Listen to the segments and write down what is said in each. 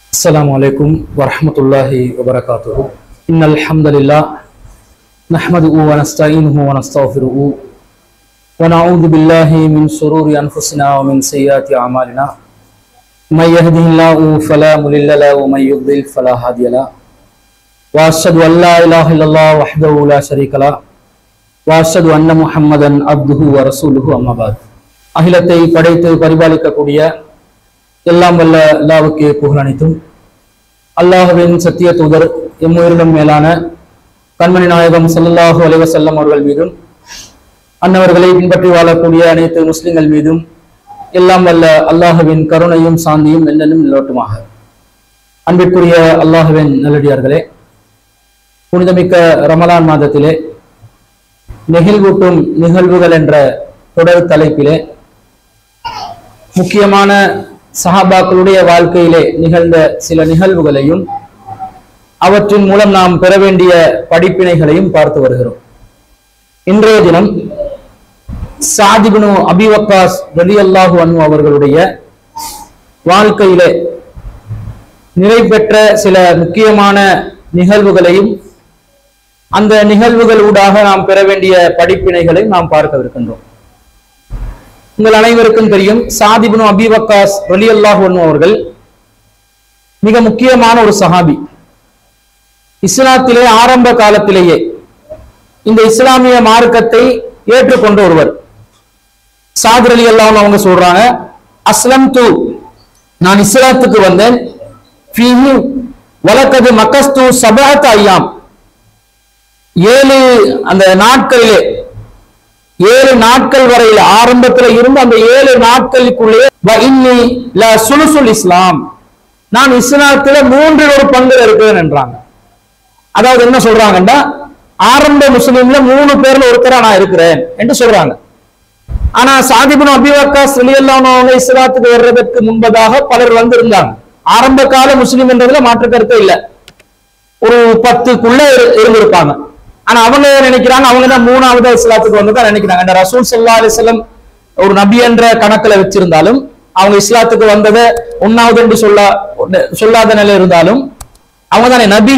السلام عليكم ورحمة الله وبركاته إن الحمد لله نحمده ونستعينه ونستغفره ونعوذ بالله من شرور أنفسنا ومن سيئات أعمالنا من يهده الله فلا مضل له ومن يضلل فلا هادي له وأشهد أن لا إله إلا الله وحده لا شريك له وأشهد أن محمدا عبده ورسوله أما بعد அகிலத்தை படைத்து பரிபாலிக்கக்கூடிய எல்லாம் வல்ல அல்லாவுக்கு புகழ் அனைத்தும் அல்லாஹுவின் சத்திய தூதர் எம்முயிரிடம் மேலான கண்மணி நாயகம் ஸல்லல்லாஹு அலைஹி வஸல்லம் அவர்கள் மீதும் அன்னவர்களை பின்பற்றி வாழக்கூடிய அனைத்து முஸ்லிம்கள் மீதும் எல்லாம் வல்ல அல்லாஹுவின் கருணையும் சாந்தியும் என்னென்னும் நிலவட்டுமாக அன்பிற்குரிய அல்லாஹுவின் நல்லடியார்களே புனிதமிக்க ரமலான் மாதத்திலே நெகிழ்வூட்டும் நிகழ்வுகள் என்ற தொடர் தலைப்பிலே முக்கியமான சஹாபாக்களுடைய வாழ்க்கையிலே நிகழ்ந்த சில நிகழ்வுகளையும் அவற்றின் மூலம் நாம் பெற வேண்டிய படிப்பினைகளையும் பார்த்து வருகிறோம் இன்றைய தினம் சாதிபுனு அபிவக்காஸ் ரலி அல்லாஹு அன்ஹு அவர்களுடைய வாழ்க்கையிலே நிலை பெற்ற சில முக்கியமான நிகழ்வுகளையும் அந்த நிகழ்வுகள் ஊடாக நாம் பெற வேண்டிய படிப்பினைகளை நாம் பார்க்கவிருக்கின்றோம் உங்கள் அனைவருக்கும் தெரியும் சாதிபுனு அபிவக்காஸ் ரலி அல்லாஹு அவர்கள் மிக முக்கியமான ஒரு சஹாபி இஸ்லாத்திலே ஆரம்ப காலத்திலேயே இந்த இஸ்லாமிய மார்க்கத்தை ஏற்றுக்கொண்ட ஒருவர் சாதிர் அலி அல்லாஹ் அவங்க சொல்றாங்க அஸ்லம் து நான் இஸ்லாத்துக்கு வந்தேன் ஃபீஹி வலக்கது மக்கஸ்து சபஹத் ஐயாம் ஏழு அந்த நாட்களிலே ஏழு நாட்கள் வரையில் ஆரம்பத்துல இருந்து அந்த ஏழு நாட்களுக்குள்ளே வ இன்னி ல சுலுசுல் இஸ்லாம் நான் இஸ்லாத்துல மூன்றில் ஒரு பங்கு இருக்கிறேன் என்றாங்க அதாவது என்ன சொல்றாங்கன்னா ஆரம்ப முஸ்லீம்ல மூணு பேர்ல ஒருத்தரா நான் இருக்கிறேன் என்று சொல்றாங்க ஆனா சாதிபுன் அபிவக்காஸ் அவங்க இஸ்லாத்துக்கு வர்றதற்கு முன்பதாக பலர் வந்திருந்தாங்க ஆரம்ப கால முஸ்லீம் என்றதுல மாற்று கருத்தே இல்ல ஒரு பத்துக்குள்ள இரு- இருந்திருப்பாங்க ஆனா அவங்க நினைக்கிறாங்க அவங்க தான் மூணாவது இஸ்லாத்துக்கு வந்ததா நினைக்கிறாங்க இந்த ரசூல் சல்லா அலிஸ்லம் ஒரு நபி என்ற கணக்குல வச்சிருந்தாலும் அவங்க இஸ்லாத்துக்கு வந்ததை ஒன்னாவது என்று சொல்ல சொல்லாத நிலை இருந்தாலும் அவங்க தானே நபி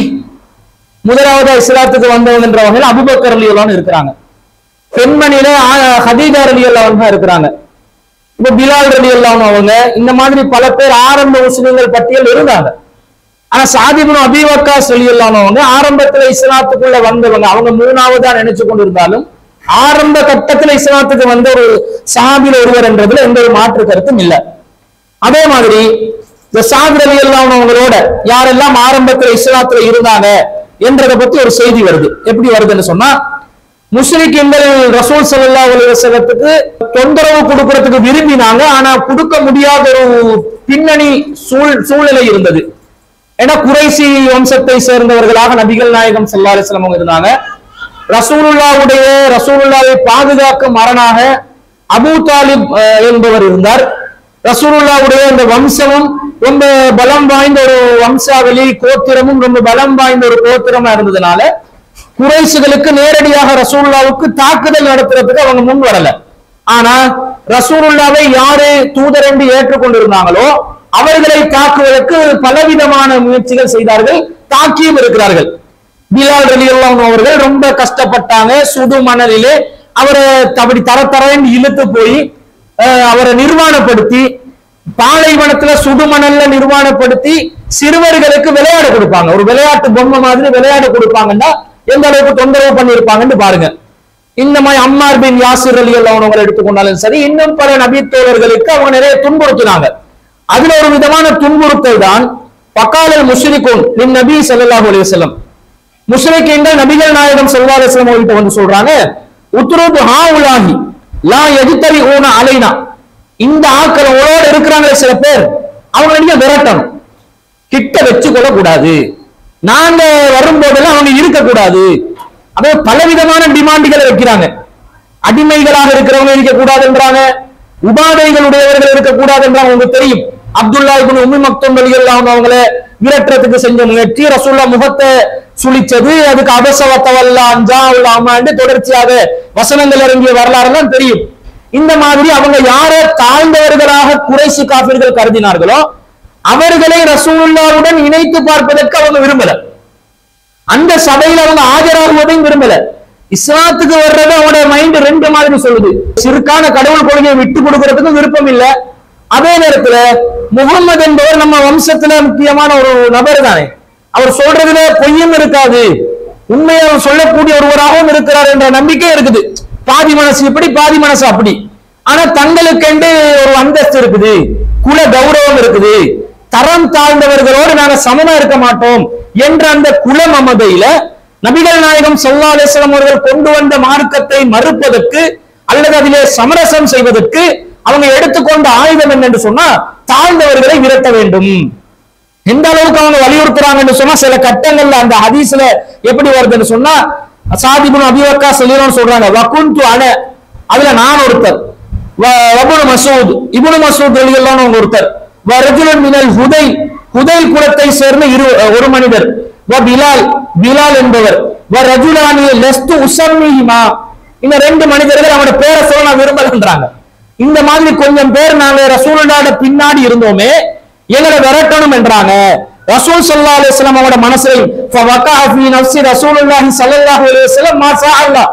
முதலாவது இஸ்லாத்துக்கு வந்தவங்க என்ற வகையில் அபுபக்கர் அலி அல்லான்னு இருக்கிறாங்க பெண்மணியில ஆ- ஹதீஜா அலி அல்லாஹ் இருக்கிறாங்க இப்ப பிலால் ரலி அல்லாஹ் அவங்க இந்த மாதிரி பல பேர் ஆரம்ப முஸ்லிம்கள் பட்டியல் இருந்தாங்க ஆனா சாதிபுன் அபிவக்கா சொல்லி அவங்க ஆரம்பத்துல இஸ்லாத்துக்குள்ள வந்தவங்க அவங்க மூணாவதா நினைச்சு கொண்டிருந்தாலும் ஆரம்ப கட்டத்துல இஸ்லாத்துக்கு வந்த ஒரு சாபில ஒருவர் என்றதுல எந்த ஒரு மாற்று கருத்தும் இல்ல அதே மாதிரி இந்த சாதிர் அலி அவங்களோட யாரெல்லாம் ஆரம்பத்துல இஸ்லாத்துல இருந்தாங்க என்றதை பத்தி ஒரு செய்தி வருது எப்படி வருதுன்னு சொன்னா முஸ்லிம்கள் ரசூல் ஸல்லல்லாஹு அலைஹி வஸல்லத்துக்கு தொந்தரவு கொடுக்கறதுக்கு விரும்பினாங்க ஆனா கொடுக்க முடியாத ஒரு பின்னணி சூழ் சூழ்நிலை இருந்தது ஏன்னா குறைசி வம்சத்தை சேர்ந்தவர்களாக நபிகள் நாயகம் ஸல்லல்லாஹு அலைஹி வஸல்லம் அவங்க இருந்தாங்க ரசூலுல்லாவுடைய ரசூலுல்லாவை பாதுகாக்கும் அரணாக அபூ தாலிப் அஹ், என்பவர் இருந்தார் ரசூலுல்லாவுடைய அந்த வம்சமும் ரொம்ப பலம் வாய்ந்த ஒரு வம்சாவளி கோத்திரமும் ரொம்ப பலம் வாய்ந்த ஒரு கோத்திரமா இருந்ததுனால குறைசுகளுக்கு நேரடியாக ரசூலுல்லாவுக்கு தாக்குதல் நடத்துறதுக்கு அவங்க முன் வரல ஆனா ரசூலுல்லாவை யாரு தூதர் என்று ஏற்றுக்கொண்டிருந்தாங்களோ அவர்களை தாக்குவதற்கு பலவிதமான முயற்சிகள் செய்தார்கள் தாக்கியும் இருக்கிறார்கள் பிலால் ரலியல்லாஹு அவர்கள் ரொம்ப கஷ்டப்பட்டாங்க சுடு மணலிலே அவரை அப்படி தர தரன்னு இழுத்து போய் அஹ், அவரை நிர்வாணப்படுத்தி பாலைவனத்துல சுடுமணல்ல நிர்வாணப்படுத்தி சிறுவர்களுக்கு விளையாட கொடுப்பாங்க ஒரு விளையாட்டு பொம்மை மாதிரி விளையாட கொடுப்பாங்கன்னா எந்த அளவுக்கு தொந்தரவு பண்ணியிருப்பாங்கன்னு பாருங்க இந்த மாதிரி அம்மார் பின் யாசிர் அலி அவங்களை எடுத்துக்கொண்டாலும் சரி இன்னும் பல நபித்தோழர்களுக்கு அவங்க நிறைய துன்புறுத்தினாங்க அதுல ஒரு விதமான துன்புறுத்தல் தான் பக்காலல் முஷ்ரிகூன் நின் நபி ஸல்லல்லாஹு அலைஹி வஸல்லம் முஸ்லிக்கீன்கள் நபிகள் நாயகம் ஸல்லல்லாஹு அலைஹி வஸல்லம் அவங்கள்ட்ட வந்து சொல்றாங்க உத்ருது ஹாவுலாஹி லா எஜ்தரி ஊன அலைனா இந்த ஆட்கள் உங்களோட இருக்கிறாங்களே சில பேர் அவங்களை நீங்க விரட்டணும் கிட்ட வச்சு கொள்ள கூடாது நாங்க வரும்போதெல்லாம் அவங்க இருக்கக்கூடாது அதாவது பலவிதமான டிமாண்டுகளை வைக்கிறாங்க அடிமைகளாக இருக்கிறவங்க இருக்க கூடாதுன்றாங்க உபாதைகளுடையவர்கள் இருக்கக்கூடாதுன்றாங்க உங்களுக்கு தெரியும் அப்துல்லா இப்னு உம்மி மக்தூம் ரலியல்லாஹு அன்ஹு அவங்கள விரட்டுறதுக்கு செஞ்ச முயற்சி ரசூல்லா முகத்தை சுளிச்சது அதுக்கு அபசவத்தவல்லா அஞ்சா அம்மாண்டு தொடர்ச்சியாக வசனங்கள் இறங்கிய வரலாறுலாம் தெரியும் இந்த மாதிரி அவங்க யார தாழ்ந்தவர்களாக குறைசி காப்பீர்கள் கருதினார்களோ அவர்களை ரசூலுல்லாவுடன் இணைத்து பார்ப்பதற்கு அவங்க விரும்பல அந்த சபையில அவங்க ஆஜராகுவதையும் விரும்பல இஸ்லாத்துக்கு வர்றது அவனோட மைண்ட் ரெண்டு மாதிரி சொல்லுது சிறுக்கான கடவுள் கொள்கையை விட்டு கொடுக்கறதுக்கும் விருப்பம் இல்ல அதே நேரத்துல முகம்மது என்பவர் நம்ம வம்சத்துல முக்கியமான ஒரு நபர் தானே அவர் சொல்றதுல பொய்யும் இருக்காது உண்மையை அவர் சொல்லக்கூடிய ஒருவராகவும் இருக்கிறார் என்ற நம்பிக்கை இருக்குது பாதி மனசு இப்படி பாதி மனசு அப்படி ஆனா தங்களுக்கென்று ஒரு அந்தஸ்து இருக்குது குல கௌரவம் இருக்குது தரம் தாழ்ந்தவர்களோடு நாங்க சமமா இருக்க மாட்டோம் என்ற அந்த குல மமதையில நபிகள் நாயகம் ஸல்லல்லாஹு அலைஹி வஸல்லம் அவர்கள் கொண்டு வந்த மார்க்கத்தை மறுப்பதற்கு அல்லது அதிலே சமரசம் செய்வதற்கு அவங்க எடுத்துக்கொண்ட ஆயுதம் என்னன்னு சொன்னா தாழ்ந்தவர்களை விரட்ட வேண்டும் எந்த அளவுக்கு அவங்க வலியுறுத்துறாங்கன்னு சொன்னா சில கட்டங்கள்ல அந்த ஹதீஸ்ல எப்படி வருதுன்னு சொன்னா சாதிபுன் அபிவக்கா சொல்லிடும் சொல்றாங்க வகுந்து அன அதுல நான் ஒருத்தர் வ- வபுனு மசூத் இபுனு மசூத் வெளியெல்லாம் ஒருத்தர் வரஜுலன் மினல் ஹுதை ஹுதை குலத்தை சேர்ந்த இரு ஒரு மனிதர் வ பிலால் பிலால் என்பவர் வ ரஜுலானி லஸ்து உசம்மிஹிமா இந்த ரெண்டு மனிதர்கள் அவனோட பேரை சொல்ல நான் விரும்பலன்றாங்க இந்த மாதிரி கொஞ்சம் பேர் நாங்க ரசூலுல்லாஹ்ட பின்னாடி இருந்தோமே எங்களை விரட்டணும் என்றாங்க ரசூல் ஸல்லல்லாஹு அலைஹி வஸல்லம் அவரோட மனசுல ஃபவகா ஃபீ நஃப்ஸி ரசூலுல்லாஹி ஸல்லல்லாஹு அலைஹி வஸல்லம் மா ஸஅல்லா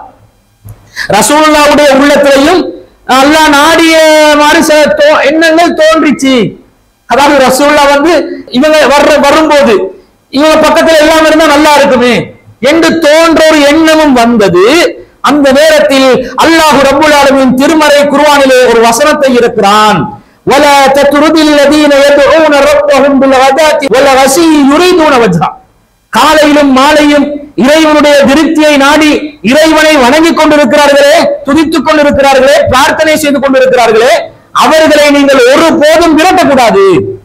ரசூலுல்லாஹ்வுடைய உள்ளத்திலையும் அல்லாஹ் நாடிய மாதிரி சில தோ- எண்ணங்கள் தோன்றிச்சு அதாவது ரசூல்லா வந்து இவங்க வர்ற வரும்போது இவங்க பக்கத்துல எல்லாம் இருந்தா நல்லா இருக்குமே என்று தோன்ற ஒரு எண்ணமும் வந்தது அந்த நேரத்தில் அல்லாஹ் ரப்புல் ஆலமீன் திருமறை குர்ஆனிலே ஒரு வசனத்தை இருக்கிறான் ولا تطرد الذين يدعون ربهم بالغداة والعشي يريدون وجهه காலையிலும் மாலையும் இறைவனுடைய திருப்தியை நாடி இறைவனை வணங்கிக் கொண்டிருக்கிறார்களே துதித்துக் கொண்டிருக்கிறார்களே பிரார்த்தனை செய்து கொண்டிருக்கிறார்களே அவர்களை நீங்கள் ஒரு போதும் விரட்டக்கூடாது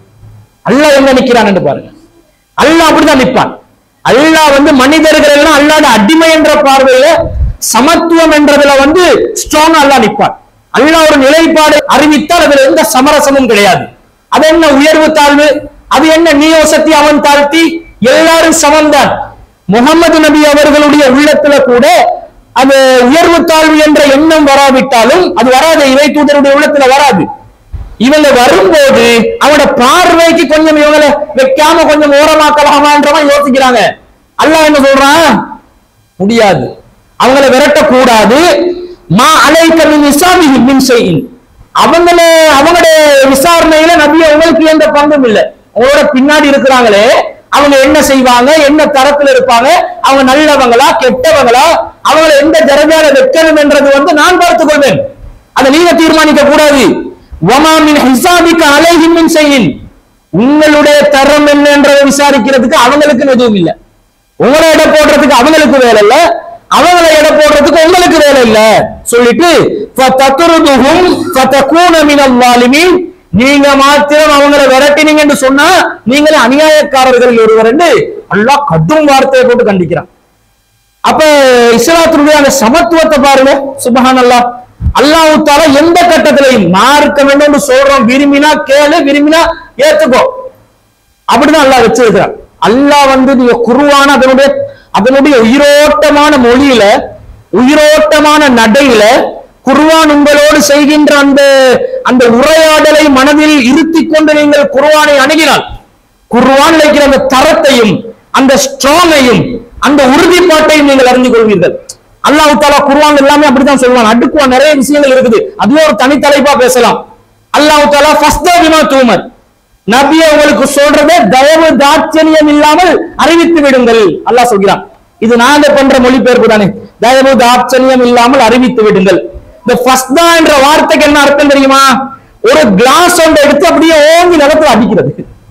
அல்லாஹ் எங்க நிக்கிறான் என்று பாருங்க அல்லாஹ் அப்படிதான் நிற்பான் அல்லாஹ் வந்து மனிதர்கள் எல்லாம் அல்லாத அடிமை என்ற பார்வையில சமத்துவம் என்றதுல வந்து ஸ்ட்ராங்கா அல்லாஹ் நிற்பான் அல்லாஹ் ஒரு நிலைப்பாடு அறிவித்தால் அதுல எந்த சமரசமும் கிடையாது அது என்ன உயர்வு தாழ்வு அது என்ன நீ வசதி அவன் தாழ்த்தி எல்லாரும் சமம்தான் முகமது நபி அவர்களுடைய உள்ளத்துல கூட அது உயர்வு தாழ்வு என்ற எண்ணம் வராவிட்டாலும் அது வராது இறை தூதருடைய உள்ளத்துல வராது இவங்க வரும்போது அவனோட பார்வைக்கு கொஞ்சம் இவங்களை வைக்காம கொஞ்சம் ஓரமாக்கலாமான்றவன் யோசிக்கிறாங்க அல்லாஹ் என்ன சொல்றான் முடியாது அவங்கள விரட்டக்கூடாது மா அலைக்க மின் இஸ்லாமிஹி மின் செய்யின் அவங்கள அவங்களுடைய விசாரணையில நபி உங்களுக்கு எந்த பங்கும் இல்லை உங்களோட பின்னாடி இருக்கிறாங்களே அவங்க என்ன செய்வாங்க என்ன தரத்துல இருப்பாங்க அவங்க நல்லவங்களா கெட்டவங்களா அவங்களை எந்த ஜரஜால வைக்கணும் என்றது வந்து நான் பார்த்துக் கொள்வேன் அதை நீங்க தீர்மானிக்க கூடாது வமா மின் ஹிசாபிக்க அலைஹிம் மின் செய்யின் உங்களுடைய தரம் என்ன என்றதை விசாரிக்கிறதுக்கு அவங்களுக்கு எதுவும் இல்லை உங்களை எடை போடுறதுக்கு அவங்களுக்கு வேலை இல்ல அவங்களை எடை போடுறதுக்கு உங்களுக்கு வேலை இல்ல சொல்லிட்டு ஃபதத்ருதுஹும் ஃபதகூன மினல் ஸாலிமீன் நீங்க மாத்திரம் அவங்களை விரட்டினீங்க என்று சொன்னா நீங்களே அநியாயக்காரர்கள் ஒருவர் என்று அல்லாஹ் கடும் வார்த்தையை போட்டு கண்டிக்கிறான் அப்ப இஸ்லாத்தினுடைய அந்த சமத்துவத்தை பாருங்க சுபஹான் அல்லாஹ் அல்லாஹ் தாலா எந்த கட்டத்திலையும் மார்க்க வேண்டும் என்று சொல்றோம் விரும்பினா கேளு விரும்பினா ஏத்துக்கோ அப்படிதான் அல்லாஹ் வச்சிருக்கிறான் அல்லாஹ் வந்து நீங்க குருவான அதனுடைய அதனுடைய உயிரோட்டமான மொழியில உயிரோட்டமான நடையில குர்ஆன் உங்களோடு செய்கின்ற அந்த அந்த உரையாடலை மனதில் இருத்திக் கொண்டு நீங்கள் குர்ஆனை அணுகினால் குர்ஆன் இருக்கிற அந்த தரத்தையும் அந்த ஸ்ட்ராங்கையும் அந்த உறுதிப்பாட்டையும் நீங்கள் அறிந்து கொள்வீர்கள் அல்லாஹ் தாலா குர்ஆன் எல்லாமே அப்படித்தான் சொல்லுவான் அடுக்குவான் நிறைய விஷயங்கள் இருக்குது அதுவே ஒரு தனித்தலைப்பா பேசலாம் அல்லாஹ் தாலா ஃபஸ்தா பிமா தூமர் நபியை உங்களுக்கு சொல்றதை தயவு தாட்சணியம் இல்லாமல் அறிவித்து விடுங்கள் அல்லாஹ் சொல்கிறான் இது நாங்க பண்ற மொழிபெயர்ப்பு தானே தயவு தாட்சணியம் இல்லாமல் அறிவித்து விடுங்கள் இந்த ஃபஸ்தா என்ற வார்த்தைக்கு என்ன அர்த்தம் தெரியுமா ஒரு கிளாஸ் ஒன்றை எடுத்து அப்படியே ஓங்கி நிலத்துல அடிக்கிறது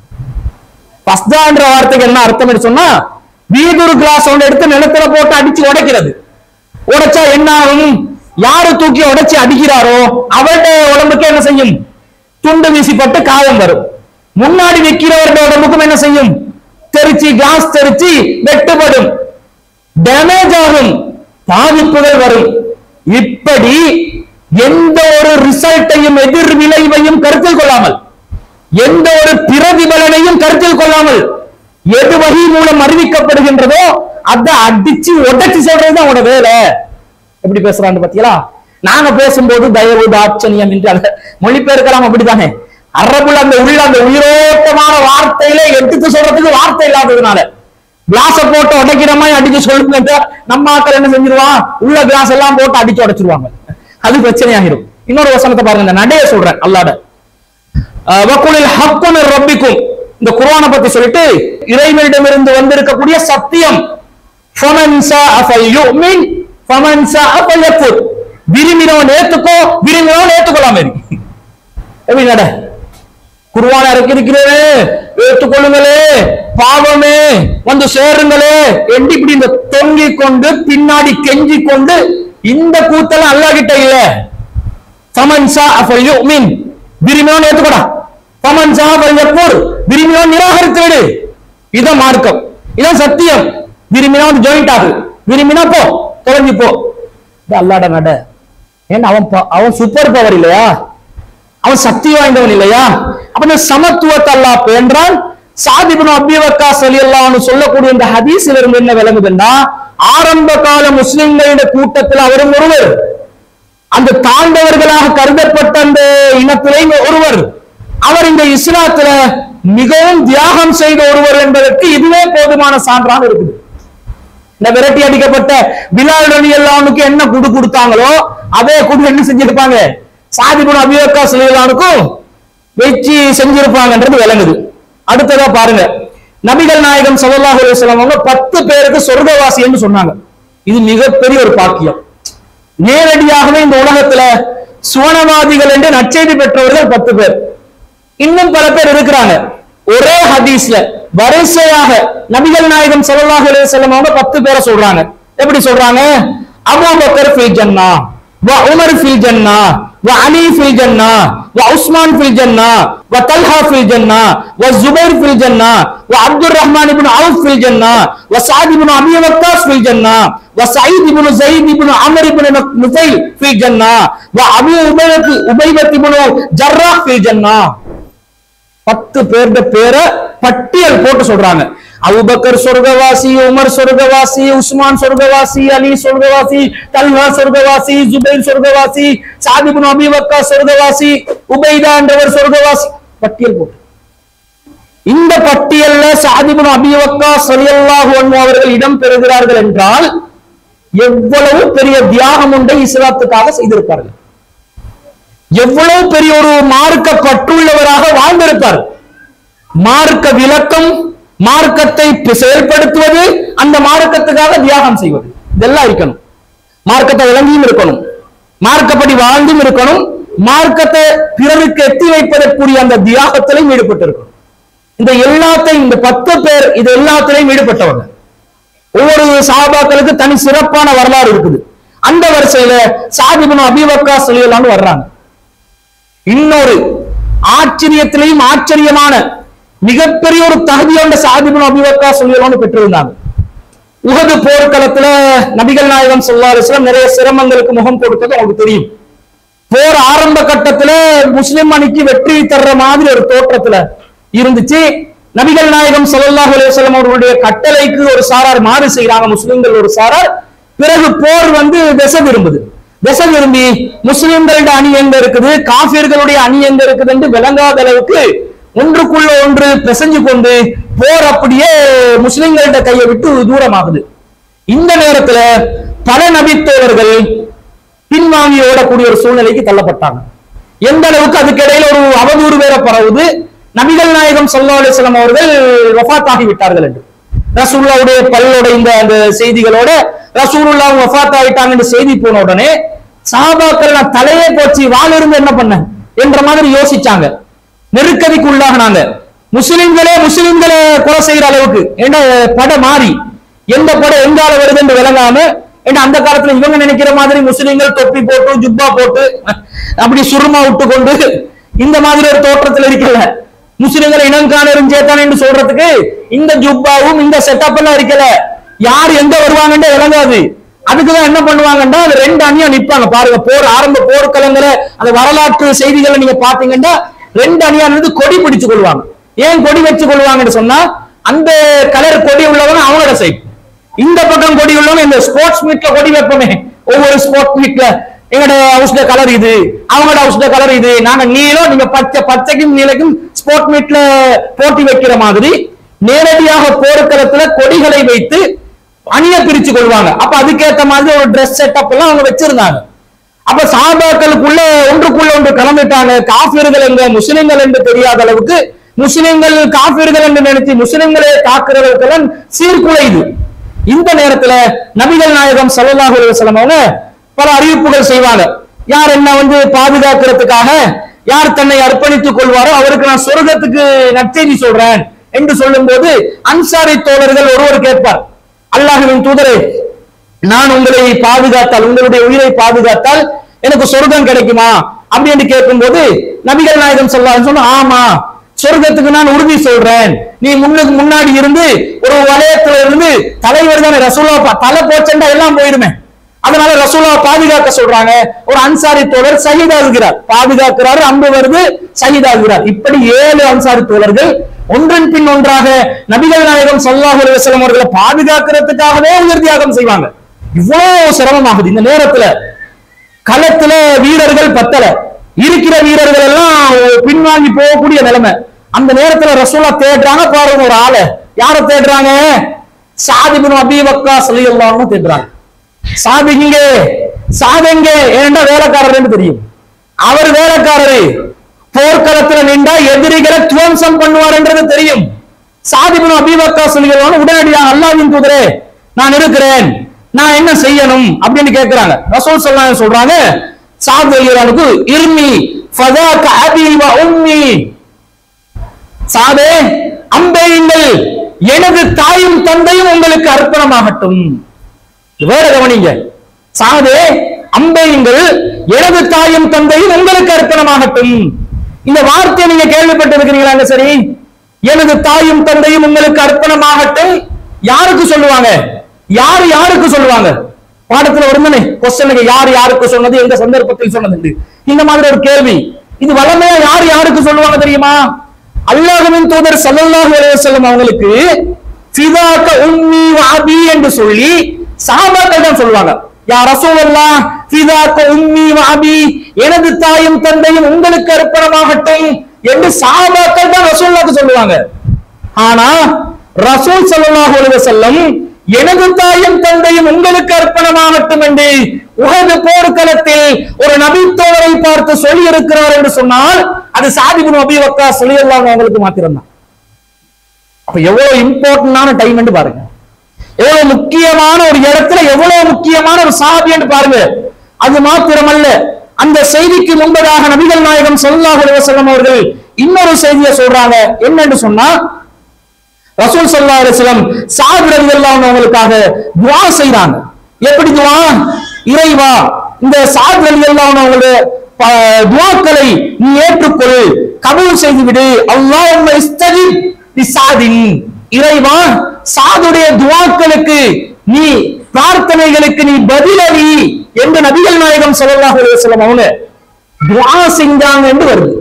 ஃபஸ்தா என்ற வார்த்தைக்கு என்ன அர்த்தம் சொன்னா வீதொரு கிளாஸ் ஒன்று எடுத்து நிலத்துல போட்டு அடிச்சு உடைக்கிறது உடைச்சா என்ன ஆகும் யாரு தூக்கி உடைச்சு அடிக்கிறாரோ அவருடைய உடம்புக்கு என்ன செய்யும் துண்டு வீசிப்பட்டு காயம் வரும் முன்னாடி நிக்கிறவருடைய உடம்புக்கும் என்ன செய்யும் தெரிச்சு கிளாஸ் தெரிச்சு வெட்டுப்படும் டேமேஜ் ஆகும் பாதிப்புகள் வரும் இப்படி எந்த ஒரு ரிசல்ட்டையும் எதிர் விளைவையும் கருத்தில் கொள்ளாமல் எந்த ஒரு பிரதிபலனையும் கருத்தில் கொள்ளாமல் எது வகை மூலம் அறிவிக்கப்படுகின்றதோ அதை அடிச்சு உடைச்சு சொல்றதுதான் உங்களோட வேலை எப்படி பேசுறான்னு பாத்தீங்களா நாங்க பேசும்போது தயவு தாட்சணியம் என்று அந்த மொழிபெயர்க்கலாம் அப்படித்தானே அரபுல அந்த உள்ள அந்த உயிரோட்டமான வார்த்தையில எடுத்து சொல்றதுக்கு வார்த்தை இல்லாததுனால கிளாஸ போட்டு உடைக்கிற மாதிரி அடிச்சு சொல்லுங்க நம்ம ஆட்கள் என்ன செஞ்சிருவான் உள்ள கிளாஸ் எல்லாம் போட்டு அடிச்சு உடைச்சிருவாங்க அது பிரச்சனையாகிரும் இன்னொரு வசனத்தை பாருங்க இந்த நடைய சொல்றேன் அல்லாட அஹ் வக்குலில் ஹக்குன் ரப்பிக்கும் இந்த குர்ஆனை பத்தி சொல்லிட்டு இறைவனிடமிருந்து வந்திருக்கக்கூடிய சத்தியம் ஃபமன் ஸாஅ ஃபல்யுமின் ஃபமன் ஸாஅ ஃபல்யக்ஃபுர் விரும்பினவன் ஏத்துக்கோ விரும்பினவன் ஏத்துக்கொள்ளாம இரு எப்படி நட குருவான இறக்கிருக்கிறே ஏற்றுக்கொள்ளுங்களே பாவமே வந்து சேருங்களே என்று இப்படி இந்த தொங்கிக் கொண்டு பின்னாடி கெஞ்சி கொண்டு இந்த கூத்தெல்லாம் அல்லாஹ் கிட்ட இல்ல ஃபமன் ஸாஅ ஃபல்யுமின் விரும்பினவன் ஏத்துக்கோடா ஃபமன் ஸாஅ ஃபல்யக்ஃபுர் விரும்பினவன் நிராகரித்து விடு இதான் மார்க்கம் இதான் சத்தியம் விரும்பினா வந்து ஜாயிண்ட் ஆகு விரும்பினா போ தொலைஞ்சு போ இது அல்லாட நட ஏன்னா அவன் ப- அவன் சூப்பர் பவர் இல்லையா அவன் சக்தி வாய்ந்தவன் இல்லையா அப்ப இந்த சமத்துவத்தை அல்லாஹ் பேன்றான் சாதிபுன் அபிவக்கா சலியல்லான்னு சொல்லக்கூடிய இந்த ஹதீஸ்ல இருந்து என்ன விளங்குதுன்னா ஆரம்ப கால முஸ்லிம்களுடைய கூட்டத்தில் அவரும் ஒருவர் அந்த தாழ்ந்தவர்களாக கருதப்பட்ட அந்த இனத்திலே ஒருவர் அவர் இந்த இஸ்லாத்துல மிகவும் தியாகம் செய்த ஒருவர் என்பதற்கு இதுவே போதுமான சான்றாக இருக்குது இந்த விரட்டி அடிக்கப்பட்ட பிலால் ரவி எல்லானுக்கு என்ன குடு கொடுத்தாங்களோ அதே குடு என்ன செஞ்சிருப்பாங்க சாதிபுன் அபியோக்கா சுலைலானுக்கும் வச்சு செஞ்சிருப்பாங்கன்றது விளங்குது அடுத்ததா பாருங்க நபிகள் நாயகம் ஸல்லல்லாஹு அலைஹி வஸல்லம் அவங்க பத்து பேருக்கு சொர்க்கவாசின்னு சொன்னாங்க இது மிகப்பெரிய ஒரு பாக்கியம் நேரடியாகவே இந்த உலகத்துல சுவனவாதிகள் என்று நற்செய்தி பெற்றவர்கள் பத்து பேர் இன்னும் பல பேர் இருக்கிறாங்க ஒரே ஹதீஸ்ல வரிசையாக நபிகள் நாயகம் ஸல்லல்லாஹு அலைஹி வஸல்லம் அவங்க பத்து பேரை சொல்றாங்க எப்படி சொல்றாங்க அபூபக்கர் ஃபில் ஜன்னா வ உமர் ஃபில் ஜன்னா வ அலி ஃபில் ஜன்னா வ உஸ்மான் ஃபில் ஜன்னா வ தல்ஹா ஃபில் ஜன்னா வ ஜுபைர் ஃபில் ஜன்னா வ அப்துர் ரஹ்மான் இப்னு அவுஃப் ஃபில் ஜன்னா வ சஅத் இப்னு அபி வக்காஸ் ஃபில் ஜன்னா வ சயீத் இப்னு ஸைத் இப்னு அமர் இப்னு நுஃபைல் ஃபில் ஜன்னா வ அபி உபைபத் உபைபத் இப்னு ஜர்ராஹ் ஃபில் ஜன்னா பத்து பேர்ட பேரை பட்டியல் போட்டு சொல்றாங்க அபூபக்கர் சொர்க்கவாசி உமர் சொர்க்கவாசி உஸ்மான் சொர்க்கவாசி அலி சொர்க்கவாசி தல்ஹா சொர்க்கவாசி ஜுபைர் சொர்க்கவாசி சாதிபுன் அபி வக்கா சொர்க்கவாசி உபைதா என்றவர் சொர்க்கவாசி பட்டியல் போட்டு இந்த பட்டியல்ல சாதிபுன் அபி வக்கா ஸல்லல்லாஹு அன்ஹு அவர்கள் இடம் பெறுகிறார்கள் என்றால் எவ்வளவு பெரிய தியாகம் ஒன்றை இஸ்லாத்துக்காக செய்திருப்பார்கள் எவ்வளவு பெரிய ஒரு மார்க்க பற்றுள்ளவராக வாழ்ந்திருப்பார் மார்க்க விளக்கம் மார்க்கத்தை பி- செயல்படுத்துவது அந்த மார்க்கத்துக்காக தியாகம் செய்வது இதெல்லாம் இருக்கணும் மார்க்கத்தை விளங்கியும் இருக்கணும் மார்க்கப்படி வாழ்ந்தும் இருக்கணும் மார்க்கத்தை பிறருக்கு எத்தி வைப்பதற்குரிய அந்த தியாகத்திலையும் ஈடுபட்டு இருக்கணும் இந்த எல்லாத்தையும் இந்த பத்து பேர் இது எல்லாத்திலையும் ஈடுபட்டவங்க ஒவ்வொரு சஹாபாக்களுக்கு தனி சிறப்பான வரலாறு இருக்குது அந்த வரிசையில சாதிபுன் அபிவக்கா சொல்லியலான்னு வர்றாங்க இன்னொரு ஆச்சரியத்திலையும் ஆச்சரியமான மிகப்பெரிய ஒரு தகுதியான சாதிபுன் அபிவக்கா சொல்லியலான்னு பெற்றிருந்தாங்க உகது போர்க்களத்துல நபிகள் நாயகம் ஸல்லல்லாஹு அலைஹி வஸல்லம் நிறைய சிரமங்களுக்கு முகம் கொடுத்தது உங்களுக்கு தெரியும் போர் ஆரம்ப கட்டத்துல முஸ்லிம் அணிக்கு வெற்றி தர்ற மாதிரி ஒரு தோற்றத்துல இருந்துச்சு நபிகள் நாயகம் ஸல்லல்லாஹு அலைஹி வஸல்லம் அவர்களுடைய கட்டளைக்கு ஒரு சாரார் மாறு செய்யறாங்க முஸ்லிம்கள் ஒரு சாரார் பிறகு போர் வந்து திசை விரும்புது திசை விரும்பி முஸ்லிம்களுடைய அணி எங்க இருக்குது காபிர்களுடைய அணி எங்க இருக்குது என்று விளங்காத அளவுக்கு ஒன்றுக்குள்ள ஒன்று பிசைஞ்சு கொண்டு போர் அப்படியே முஸ்லிம்களிட கையை விட்டு தூரமாகுது இந்த நேரத்துல பல நபித்தோழர்கள் பின்வாங்கி ஓடக்கூடிய ஒரு சூழ்நிலைக்கு தள்ளப்பட்டாங்க எந்த அளவுக்கு அதுக்கு இடையில ஒரு அவதூறு வேற பரவுது நபிகள் நாயகம் ஸல்லல்லாஹு அலைஹி வஸல்லம் அவர்கள் வஃபாத் ஆகி விட்டார்கள் என்று ரசூலுல்லாவுடைய பல்லோட இந்த அந்த செய்திகளோட ரசூலுல்லா வஃபாத் ஆயிட்டாங்கன்னு செய்தி போன உடனே சஹாபாக்கள் நான் தலையே போச்சு வாள் இருந்து என்ன பண்ண என்ற மாதிரி யோசிச்சாங்க நெருக்கடிக்கு உள்ளாகினாங்க முஸ்லிம்களே முஸ்லிம்களை கொலை செய்யற அளவுக்கு ஏன்னா படை மாறி எந்த படம் எங்கால வருது என்று விளங்காம ஏன்னா அந்த காலத்துல இவங்க நினைக்கிற மாதிரி முஸ்லிம்கள் தொப்பி போட்டு ஜுப்பா போட்டு அப்படி சுருமா விட்டு கொண்டு இந்த மாதிரி ஒரு தோற்றத்துல இருக்கல முஸ்லிம்களை இனங்காணரும் சேத்தான் என்று சொல்றதுக்கு இந்த ஜுப்பாவும் இந்த செட்டப் எல்லாம் இருக்கல யார் எங்க வருவாங்கன்னு விளங்காது அதுக்குதான் என்ன பண்ணுவாங்கன்னா அது ரெண்டு அணியா நிப்பாங்க பாருங்க போர் ஆரம்ப போர்க்களங்கிற அந்த வரலாற்று செய்திகளை நீங்க பாத்தீங்கன்னா ரெண்டு அணியா இருந்து கொடி பிடிச்சு கொள்வாங்க ஏன் கொடி வச்சு கொள்வாங்கன்னு சொன்னா அந்த கலர் கொடி உள்ளவங்க அவங்களோட சைட் இந்த பக்கம் கொடி உள்ளவங்க இந்த ஸ்போர்ட்ஸ் மீட்ல கொடி வைப்போமே ஒவ்வொரு ஸ்போர்ட்ஸ் மீட்ல எங்களோட ஹவுஸ்ல கலர் இது அவங்களோட ஹவுஸ்ல கலர் இது நாங்க நீலம் நீங்க பச்சை பச்சைக்கும் நீலக்கும் ஸ்போர்ட் மீட்ல போட்டி வைக்கிற மாதிரி நேரடியாக போர்க்களத்துல கொடிகளை வைத்து அணிய பிரிச்சு கொள்வாங்க அப்ப அதுக்கேத்த மாதிரி ஒரு ட்ரெஸ் செட்டப் எல்லாம் அவங்க வச்சிருந்தாங்க அப்ப சாபாக்களுக்குள்ள ஒன்றுக்குள்ள ஒன்று கலந்துட்டாங்க காபிர்கள் எங்க முஸ்லிம்கள் என்று தெரியாத அளவுக்கு முஸ்லிம்கள் காபிர்கள் என்று நினைச்சு முஸ்லிம்களை தாக்குறவர்களுக்கெல்லாம் சீர்குலையுது இந்த நேரத்துல நபிகள் நாயகம் ஸல்லல்லாஹு அலைஹி வஸல்லம் அவங்க பல அறிவிப்புகள் செய்வாங்க யார் என்ன வந்து பாதுகாக்கிறதுக்காக யார் தன்னை அர்ப்பணித்துக் கொள்வாரோ அவருக்கு நான் சொர்க்கத்துக்கு நற்செய்தி சொல்றேன் என்று சொல்லும்போது அன்சாரி தோழர்கள் ஒருவர் கேட்பார் அல்லாஹ்வின் தூதரே நான் உங்களை பாதுகாத்தால் உங்களுடைய உயிரை பாதுகாத்தால் எனக்கு சொர்க்கம் கிடைக்குமா அப்படின்னு கேட்கும்போது நபிகள் நாயகம் சொல்லான்னு சொன்னா ஆமா சொர்க்கத்துக்கு நான் உறுதி சொல்றேன் நீ முன்னுக்கு முன்னாடி இருந்து ஒரு வலயத்துல இருந்து தலைவர் தானே ரசூலா பா- தலை போச்சண்டா எல்லாம் போயிடுமே அதனால ரசூலா பாதுகாக்க சொல்றாங்க ஒரு அன்சாரி தோழர் சகிதாகுகிறார் பாதுகாக்கிறாரு அம்பு வருது சகிதாகுகிறார் இப்படி ஏழு அன்சாரி தோழர்கள் ஒன்றன் பின் ஒன்றாக நபிகள் நாயகம் ஸல்லல்லாஹு அலைஹி வஸல்லம் அவர்களை பாதுகாக்கிறதுக்காகவே உயிர் தியாகம் செய்வாங்க இவ்வளவு சிரமமாகுது இந்த நேரத்துல களத்துல வீரர்கள் பத்தல இருக்கிற வீரர்கள் எல்லாம் பின்வாங்கி போகக்கூடிய நிலைமை அந்த நேரத்துல ரசூலா தேடுறாங்க பாருங்க ஒரு ஆளை யார தேடுறாங்க சாதிபின் அபீபக்கா சொல்லியல்லான்னு தேடுறாங்க சாதி இங்க சாதி எங்க ஏன்டா வேலைக்காரர் தெரியும் அவர் வேலைக்காரரு போர்க்களத்துல நின்றா எதிரிகளை துவம்சம் பண்ணுவார்ன்றது தெரியும் சாதிபின் அபீபக்கா சொல்லியல்லான்னு உடனடியாக அல்லாஹ்வின் தூதரே நான் இருக்கிறேன் நான் என்ன செய்யணும் அப்படின்னு கேக்குறாங்க ரசூல் ஸல்லல்லாஹு சொல்றாங்க சாத் அலியலானுக்கு இர்மி ஃபதாக அபி வ உம்மி சாதே அம்பெய்யுங்கள் எனது தாயும் தந்தையும் உங்களுக்கு அர்ப்பணமாகட்டும் வேற கவனிங்க சாதே அம்பெய்யுங்கள் எனது தாயும் தந்தையும் உங்களுக்கு அர்ப்பணமாகட்டும் இந்த வார்த்தையை நீங்க கேள்விப்பட்டிருக்கிறீங்களா சரி எனது தாயும் தந்தையும் உங்களுக்கு அர்ப்பணமாகட்டும் யாருக்கு சொல்லுவாங்க யாரு யாருக்கு சொல்லுவாங்க பாடத்துல வருமனே கொஸ்டனுக்கு யார் யாருக்கு சொன்னது எந்த சந்தர்ப்பத்தில் சொன்னது இந்த மாதிரி ஒரு கேள்வி இது வளமையா யார் யாருக்கு சொல்லுவாங்க தெரியுமா அல்லாஹ்வின் தூதர் ஸல்லல்லாஹு அலைஹி வஸல்லம் அவங்களுக்கு ஃபிதாக்க உம்மி வ அபி என்று சொல்லி சஹாபாக்கள் தான் சொல்லுவாங்க யா ரசூலல்லாஹ் ஃபிதாக்க உம்மி வ அபி எனது தாயும் தந்தையும் உங்களுக்கு அர்ப்பணமாகட்டும் என்று சஹாபாக்கள் தான் ரசூலுல்லாஹ்க்கு சொல்லுவாங்க ஆனா ரசூல் ஸல்லல்லாஹு அலைஹி வஸல்லம் எனது தாயும் தந்தையும் உங்களுக்கு அர்ப்பணமாகட்டும் என்று உகது போர்க்களத்தில் ஒரு நபித்தோழரை பார்த்து சொல்லி இருக்கிறார் என்று சொன்னால் அது சாதிபின் அபி வக்கா சொல்லியெல்லாம் அவங்களுக்கு மாத்திரம்தான் அப்ப எவ்வளவு இம்பார்ட்டன்டான டைம் என்று பாருங்க எவ்வளவு முக்கியமான ஒரு இடத்துல எவ்வளவு முக்கியமான ஒரு சாபி என்று பாருங்க அது மாத்திரமல்ல அந்த செய்திக்கு முன்பதாக நபிகள் நாயகம் ஸல்லல்லாஹு அலைஹி வஸல்லம் அவர்கள் இன்னொரு செய்தியை சொல்றாங்க என்னன்னு சொன்னா ரசூல் ஸல்லல்லாஹு அலைஹி வஸல்லம் சாத் ரலியல்லாஹு அன்ஹு அவங்களுக்காக துஆ செய்றாங்க எப்படி துஆ இறைவா இந்த சாத் ரலியல்லாஹு அன்ஹு அவங்களுடைய ப- துஆக்களை நீ ஏற்றுக்கொள் கபூல் செய்து விடு அல்லாஹும்ம இஸ்தஜிப் லிசாதின் இறைவா சாதுடைய துஆக்களுக்கு நீ பிரார்த்தனைகளுக்கு நீ பதிலளி என்று நபிகள் நாயகம் ஸல்லல்லாஹு அலைஹி வஸல்லம் அவங்க துஆ செஞ்சாங்க என்று வருது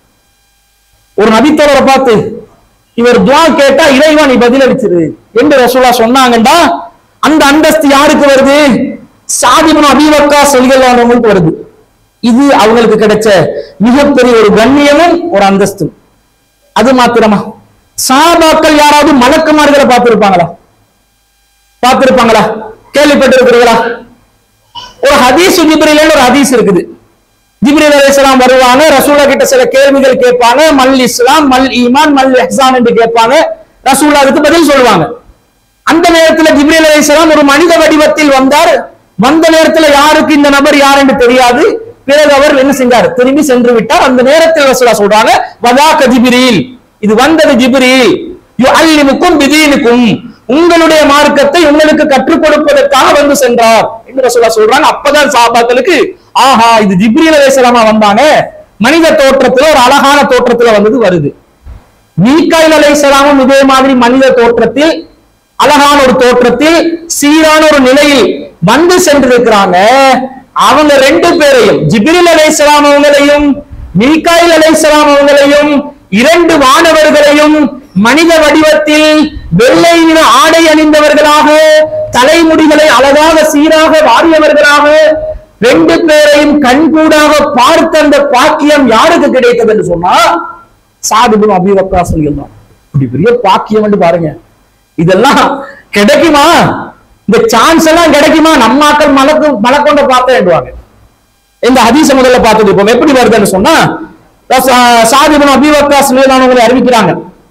ஒரு நபித்தோழரை பார்த்து இவர் துவா கேட்டா இறைவா நீ பதில் அளிச்சிரு என்று ரசூலா சொன்னாங்கண்டா அந்த அந்தஸ்து யாருக்கு வருது சாதிபுன் அபிவக்கா சொல்கிறவங்களுக்கு வருது இது அவங்களுக்கு கிடைச்ச மிகப்பெரிய ஒரு கண்ணியமும் ஒரு அந்தஸ்தும் அது மாத்திரமா சாபாக்கள் யாராவது மலக்குமார்களை பார்த்திருப்பாங்களா பார்த்திருப்பாங்களா கேள்விப்பட்டிருக்கிறீங்களா ஒரு ஹதீஸ் ஜிப்ரில் ஒரு ஹதீஸ் இருக்குது ஜிப்ரீல் அலைஹிஸ்ஸலாம் வருவாங்க ரசூலா கிட்ட சில கேள்விகள் கேட்பாங்க மல் இஸ்லாம் மல் ஈமான் மல் இஹ்சான் என்று கேட்பாங்க ரசூலாவுக்கு பதில் சொல்லுவாங்க அந்த நேரத்துல ஜிப்ரீல் அலைஹிஸ்ஸலாம் ஒரு மனித வடிவத்தில் வந்தார் வந்த நேரத்துல யாருக்கு இந்த நபர் யார் என்று தெரியாது பிறகு அவர் என்ன செஞ்சார் திரும்பி சென்று விட்டார் அந்த நேரத்தில் ரசூலா சொல்றாங்க வதாக்க ஜிப்ரீல் இது வந்தது ஜிப்ரீல் யு அல்லிமுக்கும் பிதீனுக்கும் உங்களுடைய மார்க்கத்தை உங்களுக்கு கற்றுக் கொடுப்பதற்காக வந்து சென்றார் என்று ரசூலா சொல்றாங்க அப்பதான் சாபாக்களுக்கு ஆஹா இது ஜிப்ரீல் அலைஹிஸ்ஸலாமா வந்தாங்க மனித தோற்றத்துல ஒரு அழகான தோற்றத்துல வந்தது வருது மீகாயில் அலைஹிஸ்ஸலாமும் இதே மாதிரி மனித தோற்றத்தில் அழகான ஒரு தோற்றத்தில் சீரான ஒரு நிலையில் வந்து சென்றிருக்கிறாங்க அவங்க ரெண்டு பேரையும் ஜிப்ரில் அலைஹிஸ்ஸலாம் அவங்களையும் மீகாயில் அலைஹிஸ்ஸலாம் அவங்களையும் இரண்டு வானவர்களையும் மனித வடிவத்தில் வெள்ளை நிற ஆடை அணிந்தவர்களாக தலைமுடிகளை அழகாக சீராக வாரியவர்களாக ரெண்டு பேரையும் கண்கூடாக பார்த்த அந்த பாக்கியம் யாருக்கு கிடைத்தது என்று சொன்னா சாதுபுன் அபிவக்கா சொல்லியிருந்தோம் இப்படி பெரிய பாக்கியம் என்று பாருங்க இதெல்லாம் கிடைக்குமா இந்த சான்ஸ் எல்லாம் கிடைக்குமா நம்மாக்கள் மலக்கு மலக்கொண்ட பார்த்த வேண்டுவாங்க இந்த ஹதீஸ முதல்ல பார்த்தது இப்போ எப்படி வருதுன்னு சொன்னா சாதிபன் அபிவக்காஸ் மேலானவங்களை அறிவிக்கிறாங்க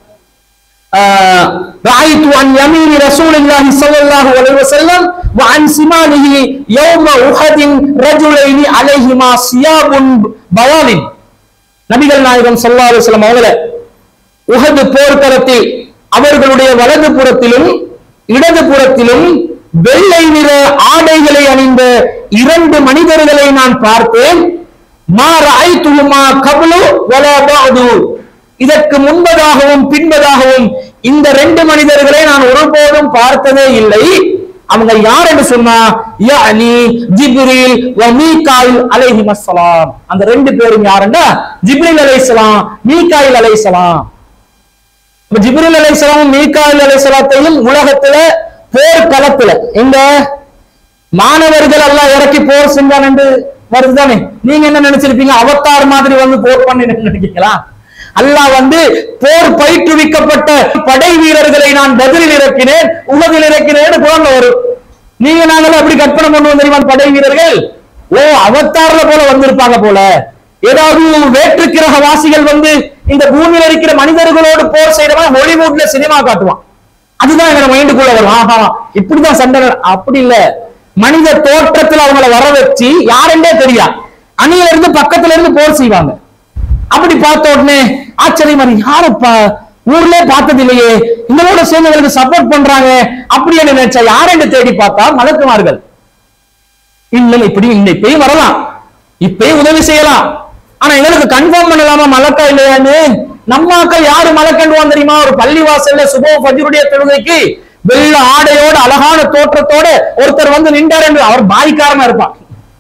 آه، رأيت عن يمين رسول الله صلى الله عليه وسلم وعن شماله يوم أحد رجلين عليهما ثياب بياض நபிகள் நாயகம் ஸல்லல்லாஹு அலைஹி வஸல்லம் அவங்கள உஹது போர்க்களத்தில் அவர்களுடைய வலது புறத்திலும் இடது புறத்திலும் வெள்ளை நிற ஆடைகளை அணிந்த இரண்டு மனிதர்களை நான் பார்த்தேன் மா ரஅய்துஹுமா கப்லு வலா பஅது இதற்கு முன்பதாகவும் பின்பதாகவும் இந்த ரெண்டு மனிதர்களை நான் ஒருபோதும் பார்த்ததே இல்லை அவங்க யார் என்று சொன்னா யானி ஜிப்ரீல் வ மீகாயில் அலைஹிமஸ்ஸலாம் அந்த ரெண்டு பேரும் யாருன்னா ஜிப்ரீல் அலைஹிஸ்ஸலாம் மீகாயில் அலைஹிஸ்ஸலாம் இப்ப ஜிப்ரீல் அலைஹிஸ்ஸலாமும் மீகாயில் அலைஹிஸ்ஸலாத்தையும் உலகத்துல போர்க்களத்துல எங்க மாணவர்கள் எல்லாம் இறக்கி போர் செஞ்சான் என்று வருதுதானே நீங்க என்ன நினைச்சிருப்பீங்க அவத்தார் மாதிரி வந்து போர் பண்ணி நினைக்கிறீங்களா அல்லாஹ் வந்து போர் பயிற்றுவிக்கப்பட்ட படை வீரர்களை நான் பதிலில் இறக்கினேன் உலகில் இறக்கினேன் குரான்ல வரும் நீங்க நாங்களும் அப்படி கற்பனை பண்ணுவோம் தெரியுமா படை வீரர்கள் ஓ அவத்தார்ல போல வந்திருப்பாங்க போல ஏதாவது வேற்று கிரக வாசிகள் வந்து இந்த பூமியில இருக்கிற மனிதர்களோடு போர் செய்யறவன் ஹாலிவுட்ல சினிமா காட்டுவான் அதுதான் எங்க மைண்டுக்குள்ள வரும் ஆஹா இப்படிதான் சண்டை நட- அப்படி இல்ல மனித தோற்றத்துல அவங்கள வர வச்சு யாருன்றே தெரியா அணியில இருந்து பக்கத்துல இருந்து போர் செய்வாங்க அப்படி பார்த்த உடனே ஆச்சரியமா இருக்கு. யாரப்பா ஊர்ல பார்த்தது இல்லையே இவங்களோட சேர்ந்தவர்களுக்கு சப்போர்ட் பண்றாங்க அப்படி என்ன நினைச்சா யாரென்று தேடி பார்த்தா மலக்குமார்கள் இன்னும் இப்படி இன்னும் இப்பயும் வரலாம் இப்பயும் உதவி செய்யலாம் ஆனா எங்களுக்கு கன்ஃபார்ம் பண்ணலாமா மலக்கா இல்லையான்னு நம்ம ஆக்கள் யாரு மலக்கண்டுவான் தெரியுமா ஒரு பள்ளி வாசல்ல சுபோ ஃபஜ்ருடைய தொழுகைக்கு வெள்ள ஆடையோட அழகான தோற்றத்தோட ஒருத்தர் வந்து நின்றார் என்று அவர் பாய்க்காரமா இருப்பான்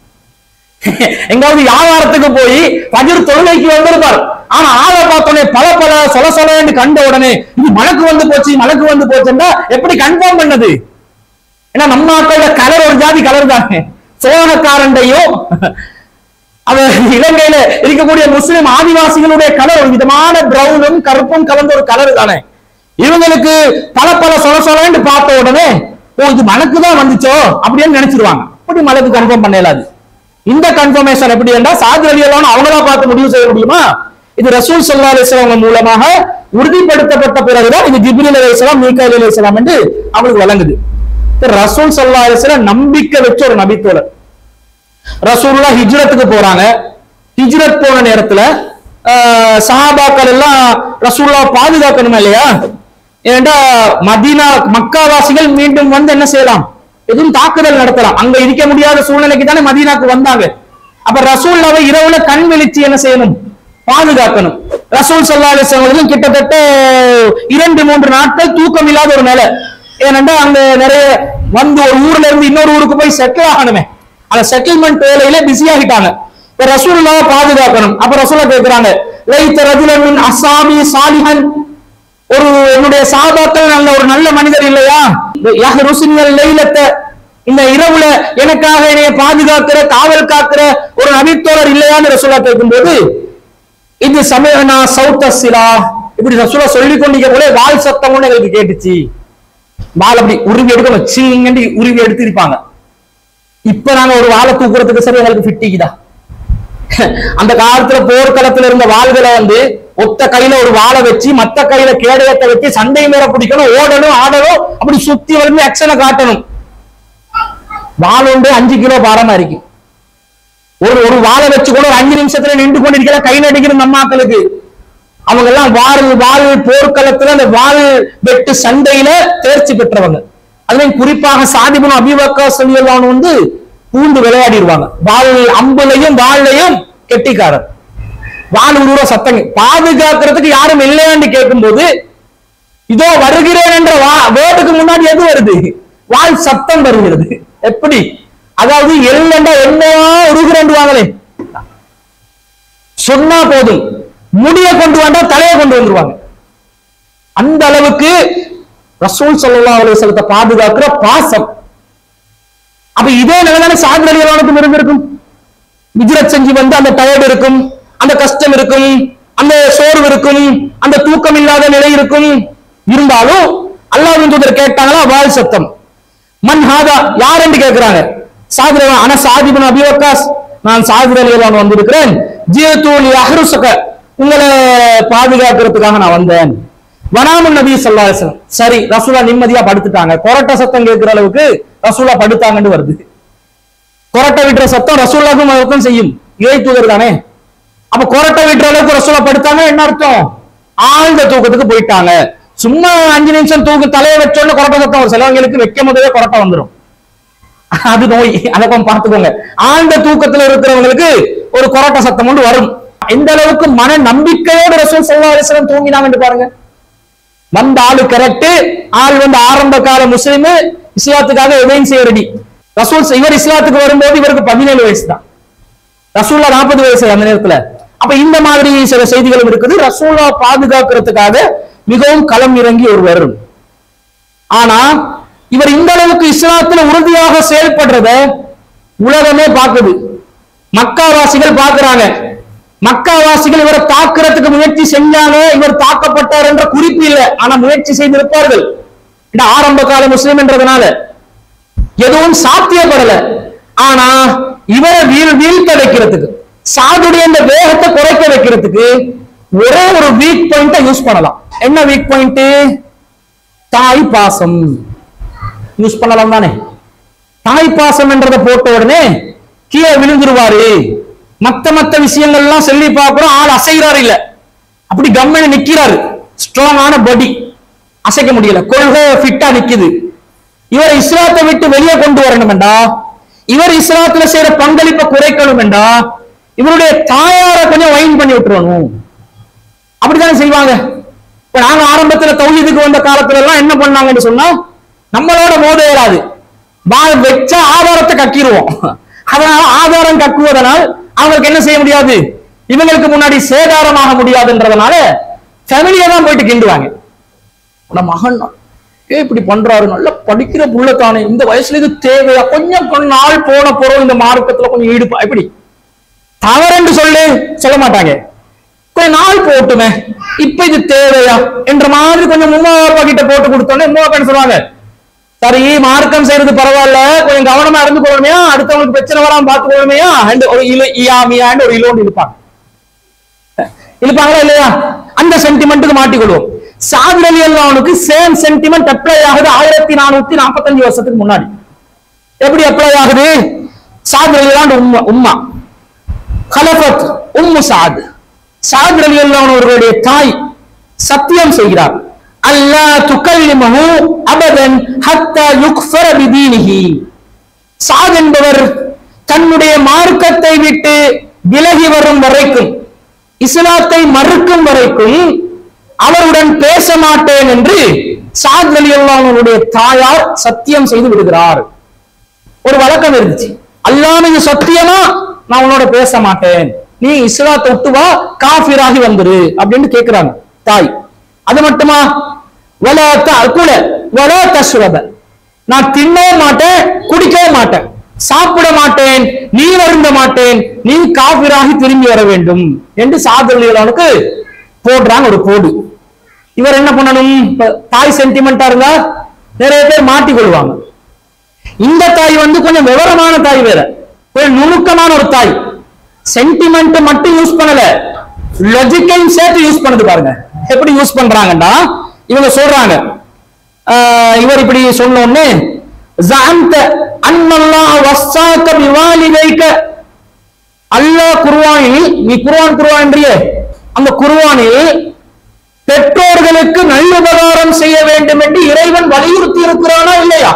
எங்காவது வியாபாரத்துக்கு போய் பஜர் தொழுகைக்கு வந்திருப்பார் ஆனா ஆளை பார்த்தோன்னே பல பல சொல சொலன்னு கண்ட உடனே இது மலக்கு வந்து போச்சு மலக்கு வந்து போச்சுன்னா எப்படி கன்ஃபார்ம் பண்ணது ஏன்னா நம்ம ஆக்களோட கலர் ஒரு ஜாதி கலர் தானே சோழக்காரண்டையும் அது இலங்கையில இருக்கக்கூடிய முஸ்லிம் ஆதிவாசிகளுடைய கலர் ஒரு விதமான பிரவுனும் கருப்பும் கலந்த ஒரு கலர் தானே இவங்களுக்கு பல பல சொல சொலன்னு பார்த்த உடனே ஓ இது மலக்கு தான் வந்துச்சோ அப்படின்னு நினைச்சிருவாங்க அப்படி மலக்கு கன்ஃபார்ம் பண்ண இயலாது இந்த கன்ஃபர்மேஷன் எப்படி என்றா சாது அலியலான அவங்களா பார்த்து முடிவு செய்ய முடியுமா இது ரசூல் சல்லா அலிஸ்லாம் மூலமாக உறுதிப்படுத்தப்பட்ட பிறகுதான் இது ஜிப்ரீல் அலிஸ்லாம் மீகாயில் அலிஸ்லாம் என்று அவங்களுக்கு வழங்குது இப்ப ரசூல் சல்லா அலிஸ்லாம் நம்பிக்கை வச்ச ஒரு நபித்தோழர் ரசூல்லா ஹிஜ்ரத்துக்கு போறாங்க ஹிஜ்ரத் போன நேரத்துல ஆஹ், சஹாபாக்கள் எல்லாம் ரசூல்லா பாதுகாக்கணுமா இல்லையா ஏன்டா மதீனா மக்காவாசிகள் மீண்டும் வந்து என்ன செய்யலாம் எதுவும் தாக்குதல் நடத்தலாம் அங்க இருக்க முடியாத சூழ்நிலைக்கு தானே மதீனாக்கு வந்தாங்க அப்ப ரசூல்லாவை இரவுல கண் விழிச்சு என்ன செய்யணும் பாதுகாக்கணும் ரசூல் சல்லா அலிஸ்லாம் கிட்டத்தட்ட இரண்டு மூன்று நாட்கள் தூக்கம் இல்லாத ஒரு நிலை ஏனென்றா அங்க நிறைய வந்து ஒரு ஊர்ல இருந்து இன்னொரு ஊருக்கு போய் செட்டில் ஆகணுமே அந்த செட்டில்மெண்ட் வேலையில பிஸி ஆகிட்டாங்க இப்ப ரசூலுல்லாவை பாதுகாக்கணும் அப்ப ரசூலா கேக்குறாங்க லைத்த ரஜுலன் அசாமி சாலிஹன் ஒரு என்னுடைய சாபாக்கள் நல்ல ஒரு நல்ல மனிதர் இல்லையா ருசின்கள் லைலத்தை இந்த இரவுல எனக்காக என்னைய பாதுகாக்கிற காவல் காக்கிற ஒரு நபித்தோழர் இல்லையான்னு ரசூலா கேட்கும்போது இது சமயனா சவுத்த சிலா இப்படி ரசூலா சொல்லி கொண்டிருக்க போல வால் சத்தம் ஒண்ணு எங்களுக்கு கேட்டுச்சு வால் அப்படி உருவி எடுக்க வச்சுங்கன்னு உருவி எடுத்திருப்பாங்க இப்ப நாங்க ஒரு வாழை தூக்குறதுக்கு சரி எங்களுக்கு ஃபிட்டிக்குதா அந்த காலத்துல போர்க்களத்துல இருந்த வாள்களை வந்து ஒத்த கையில ஒரு வாளை வச்சு மத்த கையில கேடயத்தை வச்சு சண்டை மேல பிடிக்கணும் ஓடணும் ஆடணும் அப்படி சுத்தி வந்து ஆக்ஷனை காட்டணும் வாள் ஒன்று அஞ்சு கிலோ பாரமா இருக்கு ஒரு ஒரு வாளை வச்சு கூட ஒரு அஞ்சு நிமிஷத்துல நின்று கொண்டிருக்கிற கை நடிக்கிற நம்ம ஆக்களுக்கு அவங்க எல்லாம் வாள் வாள் போர்க்களத்துல அந்த வாள் வெட்டு சண்டையில தேர்ச்சி பெற்றவங்க அதுலயும் குறிப்பாக சாதிபுன் அபிவக்கா சொல்லியெல்லாம் வந்து பூந்து விளையாடிடுவாங்க வாள் அம்புலையும் வாள்லையும் கெட்டிக்காரர் வாள் உருவ சத்தங்க பாதுகாக்கிறதுக்கு யாரும் இல்லையான்னு கேட்கும்போது இதோ வருகிறேன் என்ற வா வேர்டுக்கு முன்னாடி எது வருது வாள் சத்தம் வருகிறது எப்படி அதாவது எல்லண்டா என்னவா உருகிறேன்டுவாங்களே சொன்னா போதும் முடிய கொண்டு வந்தா தலையை கொண்டு வந்துருவாங்க அந்த அளவுக்கு ரசூல் ஸல்லல்லாஹு அலைஹி வஸல்லத்தை பாதுகாக்கிற பாசம் அப்ப இதே நிலைதானே சாது அலியலானுக்கும் இருந்திருக்கும் விஜிரத் செஞ்சு வந்து அந்த டயர்டு இருக்கும் அந்த கஷ்டம் இருக்கும் அந்த சோர்வு இருக்கும் அந்த தூக்கம் இல்லாத நிலை இருக்கும் இருந்தாலும் அல்லாஹ்வின் தூதர் கேட்டாங்களா வால் சத்தம் மன் ஹாதா யார் என்று கேட்கிறாங்க சாதிர ஆனா சாதிபன் அபி வக்காஸ் நான் சாதிர அலியலான் வந்திருக்கிறேன் ஜியத்தூலி அஹ்ருசக உங்களை பாதுகாக்கிறதுக்காக நான் வந்தேன் வனாமுன் நபி ஸல்லல்லாஹு அலைஹி வஸல்லம் சரி ரசூலா நிம்மதியா படுத்துட்டாங்க கொரட்ட சத்தம் கேட்கிற அளவுக்கு ரசூலா படுத்தாங்கன்னு வருது கொரட்டை விட்டுற சத்தம் ரசூல்லாக்கும் மதத்தம் செய்யும் இறை தூதர் தானே அப்ப கொரட்டை விட்டுற அளவுக்கு ரசூலா படுத்தாங்க என்ன அர்த்தம் ஆழ்ந்த தூக்கத்துக்கு போயிட்டாங்க சும்மா அஞ்சு நிமிஷம் தூக்கு தலையை வச்சோன்னு கொரட்டை சத்தம் ஒரு சிலவங்களுக்கு வைக்கும் போதே கொரட்டை வந்துடும் அது நோய் அதை கொஞ்சம் பார்த்துக்கோங்க ஆழ்ந்த தூக்கத்துல இருக்கிறவங்களுக்கு ஒரு கொரட்ட சத்தம் ஒன்று வரும் எந்த அளவுக்கு மன நம்பிக்கையோடு ரசூல் ஸல்லல்லாஹு அலைஹி வஸல்லம் தூங்கினாங்கன்னு பாருங்க வந்த ஆளு கரெக்ட் ஆள் வந்து ஆரம்ப கால முஸ்லிம் இஸ்லாத்துக்காக எதையும் செய்ய ரெடி ரசூல் இவர் இஸ்லாத்துக்கு வரும்போது இவருக்கு பதினேழு வயசு தான் ரசூல்லா நாற்பது வயசு அந்த நேரத்துல அப்ப இந்த மாதிரி சில செய்திகளும் இருக்குது ரசூல்லா பாதுகாக்கிறதுக்காக மிகவும் களம் இறங்கி ஒருவர் ஆனா இவர் இந்த அளவுக்கு இஸ்லாத்துல உறுதியாக செயல்படுறத உலகமே பார்க்குது மக்காவாசிகள் பார்க்கறாங்க மக்காவாசிகள் இவரை தாக்குறதுக்கு முயற்சி செஞ்சாங்க இவர் தாக்கப்பட்டார் என்ற குறிப்பு இல்லை ஆனா முயற்சி செய்திருப்பார்கள் இந்த ஆரம்ப கால முஸ்லிம் என்றதுனால எதுவும் சாத்தியப்படல ஆனா இவரை வீழ் வீழ்த்த வைக்கிறதுக்கு சாதுடைய இந்த வேகத்தை குறைக்க வைக்கிறதுக்கு ஒரே ஒரு வீக் பாயிண்ட யூஸ் பண்ணலாம் என்ன வீக் பாயிண்ட் தாய் பாசம் யூஸ் பண்ணலாம் தானே தாய் பாசம் என்றதை போட்ட உடனே கீழே விழுந்துருவாரு மத்த மத்த விஷயங்கள்லாம் சொல்லி பார்க்கிறோம் ஆள் அசைகிறாரு இல்ல அப்படி கம்மனு நிக்கிறாரு ஸ்ட்ராங்கான பாடி அசைக்க முடியல கொள்கை ஃபிட்டா நிக்குது இவர் இஸ்லாத்தை விட்டு வெளியே கொண்டு வரணும்டா இவர் இஸ்லாத்துல செய்யற பங்களிப்பை குறைக்கணும்டா இவருடைய தாயாரை கொஞ்சம் வைன் பண்ணி விட்டுறணும் அப்படித்தானே செய்வாங்க இப்ப நாங்க ஆரம்பத்துல தௌஹீதுக்கு வந்த காலத்துல எல்லாம் என்ன பண்ணாங்கன்னு சொன்னா நம்மளோட மோத இயலாது வா- வச்ச ஆதாரத்தை கக்கிடுவோம் அதனால ஆதாரம் கக்குவதனால் அவங்களுக்கு என்ன செய்ய முடியாது இவங்களுக்கு முன்னாடி சேதாரமாக முடியாதுன்றதுனால ஃபேமிலியா தான் போயிட்டு கிண்டுவாங்க உன மகன் ஏ இப்படி பண்றாரு நல்லா படிக்கிற புள்ள தானே இந்த வயசுல இது தேவையா கொஞ்சம் கொஞ்ச நாள் போன போறோம் இந்த மார்க்கத்துல கொஞ்சம் ஈடுபா எப்படி தவறுன்னு சொல்லு சொல்ல மாட்டாங்க கொஞ்ச நாள் போட்டுமே இப்ப இது தேவையா என்ற மாதிரி கொஞ்சம் உமா அப்பா கிட்ட போட்டு கொடுத்தோன்னே உமா அப்பா என்ன சொல்லுவாங்க சரி மார்க்கம் செய்யறது பரவாயில்ல கொஞ்சம் கவனமா இருந்து கொள்ளணுமையா அடுத்தவங்களுக்கு பிரச்சனை வராம பார்த்துக்கொள்ளணுமையா and ஒரு இலு இயாமியான்னு ஒரு இலோண்டு இருப்பாங்க இழுப்பாங்களா இல்லையா அந்த சென்டிமெண்ட்டுக்கு மாட்டிக்கொள்வோம் சாதிர் அலி அல்லாவுக்கு சேம் சென்டிமெண்ட் அப்ளை ஆகுது ஆயிரத்தி நானூத்தி நாற்பத்தஞ்சு வருஷத்துக்கு முன்னாடி எப்படி அப்ளை ஆகுது சாதிர் அலி அல்லாஹ் உம்மா உம்மா கலபத் உம்மு சாத் சாத் அலி அவர்களுடைய தாய் சத்தியம் செய்கிறார் அல்லா துக்கல்லிமஹு அபதன் ஹத்தா யுக்ஃபர பிதீனிஹி சாத் என்பவர் தன்னுடைய மார்க்கத்தை விட்டு விலகி வரும் வரைக்கும் இஸ்லாத்தை மறுக்கும் வரைக்கும் அவருடன் பேச மாட்டேன் என்று சாத் அலி அவர்களுடைய தாயார் சத்தியம் செய்து விடுகிறார் ஒரு வழக்கம் இருந்துச்சு அல்லாம இது சத்தியமா நான் உன்னோட பேச மாட்டேன் நீ இஸ்லாத்தை விட்டு வா காஃபிராகி வந்துரு அப்படின்னு கேக்குறாங்க தாய் அது மட்டுமா வல குல வல தஸ்ரப நான் தின்னவும் மாட்டேன் குடிக்கவும் மாட்டேன் சாப்பிட மாட்டேன் நீ வருந்த மாட்டேன் நீ காபிராகி திரும்பி வர வேண்டும் என்று சாதனைகளுக்கு போடுறாங்க ஒரு போடு இவர் என்ன பண்ணணும் இப்ப தாய் சென்டிமெண்டா இருந்தா நிறைய பேர் மாட்டிக்கொள்வாங்க இந்த தாய் வந்து கொஞ்சம் விவரமான தாய் வேற கொஞ்சம் நுணுக்கமான ஒரு தாய் சென்டிமெண்ட் மட்டும் யூஸ் பண்ணல லாஜிக்கையும் சேர்த்து யூஸ் பண்ணது பாருங்க எப்படி யூஸ் பண்றாங்கன்னா இவங்க சொல்றாங்க ஆஹ் இவர் இப்படி சொன்ன உடனே ஜஅம்த அன்னல்லாஹ் வஸ்ஸாக பிவாலிதைக அல்லாஹ் குர்ஆனில் நீ குர்ஆன் குர்ஆன்றியே அந்த குர்ஆனில் பெற்றோர்களுக்கு நல்லுபகாரம் செய்ய வேண்டும் என்று இறைவன் வலியுறுத்தி இருக்கிறானா இல்லையா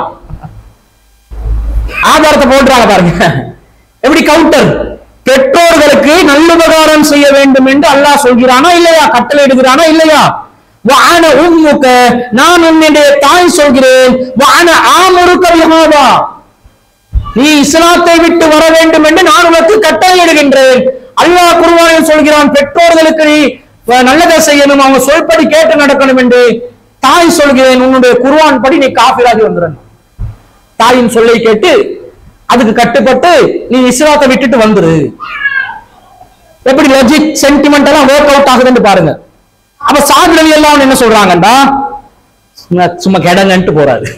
ஆதாரத்தை போட்டுறாங்க பாருங்க எப்படி கவுண்டர் பெற்றோர்களுக்கு நல்லுபகாரம் செய்ய வேண்டும் என்று அல்லாஹ் சொல்கிறானா இல்லையா கட்டளை இடுகிறானா இல்லையா வான உம்முக்க நான் உன்னுடைய தாய் சொல்கிறேன் வான ஆமுருக்க விஹாதா நீ இஸ்லாத்தை விட்டு வர வேண்டும் என்று நான் உனக்கு கட்டளை இடுகின்றேன் அல்லாஹ் குர்ஆனில் சொல்கிறான் பெற்றோர்களுக்கு நீ அஹ், நல்லதை செய்யணும் அவங்க சொல்படி கேட்டு நடக்கணும் என்று தாய் சொல்கிறேன் உன்னுடைய குர்ஆன் படி நீ காஃபிராகி வந்துடணும் தாயின் சொல்லை கேட்டு அதுக்கு கட்டுப்பட்டு நீ இஸ்லாத்தை விட்டுட்டு வந்துரு எப்படி லாஜிக் சென்டிமெண்ட் எல்லாம் ஒர்க் அவுட் ஆகுதுன்னு பாருங்க அப்ப சாகுறது எல்லாம் என்ன சொல்றாங்கடா சும்மா சும்மா கிடங்கன்ட்டு போறாரு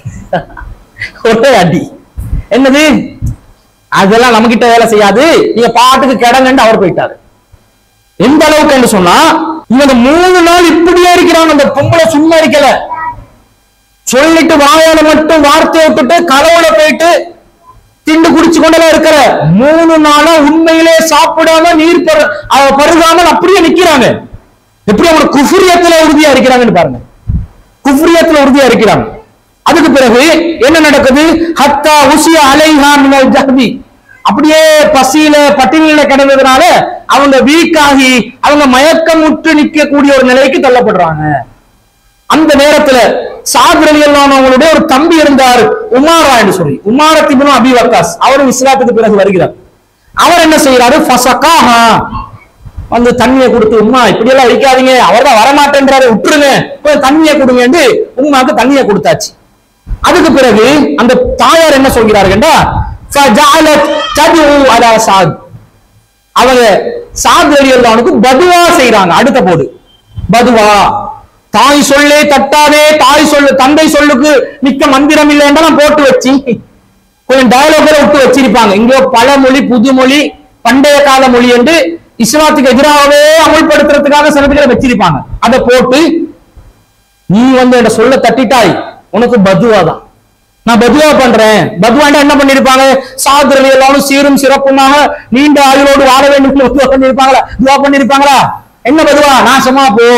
ஒரே அடி என்னது அதெல்லாம் நம்ம கிட்ட வேலை செய்யாது நீங்க பாட்டுக்கு கிடங்கன்ட்டு அவர் போயிட்டாரு எந்த அளவுக்கு சொன்னா இவங்க மூணு நாள் இப்படியே இருக்கிறாங்க அந்த பொம்பளை சும்மா இருக்கல சொல்லிட்டு வாயால மட்டும் வார்த்தை விட்டுட்டு கலவுல போயிட்டு திண்டு குடிச்சு கொண்டெல்லாம் இருக்கிற மூணு நாளா உண்மையிலே சாப்பிடாம நீர் பரு- அவ பருகாமல் அப்படியே நிக்கிறாங்க எப்படி அவங்க குஃபுரியத்துல உறுதியா இருக்கிறாங்கன்னு பாருங்க குஃபுரியத்துல உறுதியா இருக்கிறாங்க அதுக்கு பிறகு என்ன நடக்குது ஹத்தா உசிய அலைஹா மினல் ஜஹ்தி அப்படியே பசியில பட்டினியில கிடந்ததுனால அவங்க வீக் ஆகி அவங்க மயக்கமுற்று நிற்கக்கூடிய ஒரு நிலைக்கு தள்ளப்படுறாங்க அந்த நேரத்துல சாகுரலி அவங்களுடைய ஒரு தம்பி இருந்தார் உமாரா என்று சொல்லி உமாரத்திபுரம் அபி வக்காஸ் அவரும் இஸ்லாத்துக்கு பிறகு வருகிறார் அவர் என்ன செய்யறாரு ஃபசகாஹா வந்து தண்ணியை கொடுத்து உம்மா இப்படி எல்லாம் வைக்காதீங்க அவர் தான் வரமாட்டேன்றாரு விட்டுருங்க கொஞ்சம் தண்ணியை கொடுங்கன்னு உம்மாக்கு தண்ணியை கொடுத்தாச்சு அதுக்கு பிறகு அந்த தாயார் என்ன சொல்கிறார்கள்டா ஃபஜஅலத் ததுஉ அலா சாத் அவங்க சாத் அவனுக்கு பதுவா செய்றாங்க அடுத்த போடு பதுவா தாய் சொல்லே தட்டாதே தாய் சொல்லு தந்தை சொல்லுக்கு மிக்க மந்திரம் இல்லை என்றெல்லாம் போட்டு வச்சு கொஞ்சம் டயலாக்ல விட்டு வச்சிருப்பாங்க இங்க பழமொழி புதுமொழி பண்டைய கால மொழி என்று இஸ்லாத்துக்கு எதிராகவே அமுல்படுத்துறதுக்காக சில பேரை வச்சிருப்பாங்க அதை போட்டு நீ வந்து என்ன சொல்ல தட்டிட்டாய் உனக்கு பதுவா தான் நான் பதுவா பண்றேன் பதுவாண்டா என்ன பண்ணிருப்பாங்க சாதுரலி எல்லாரும் சீரும் சிறப்புமாக நீண்ட ஆயுளோடு வாழ வேண்டும் என்று பதுவா பண்ணிருப்பாங்களா துவா பண்ணிருப்பாங்களா என்ன பதுவா நாசமா போ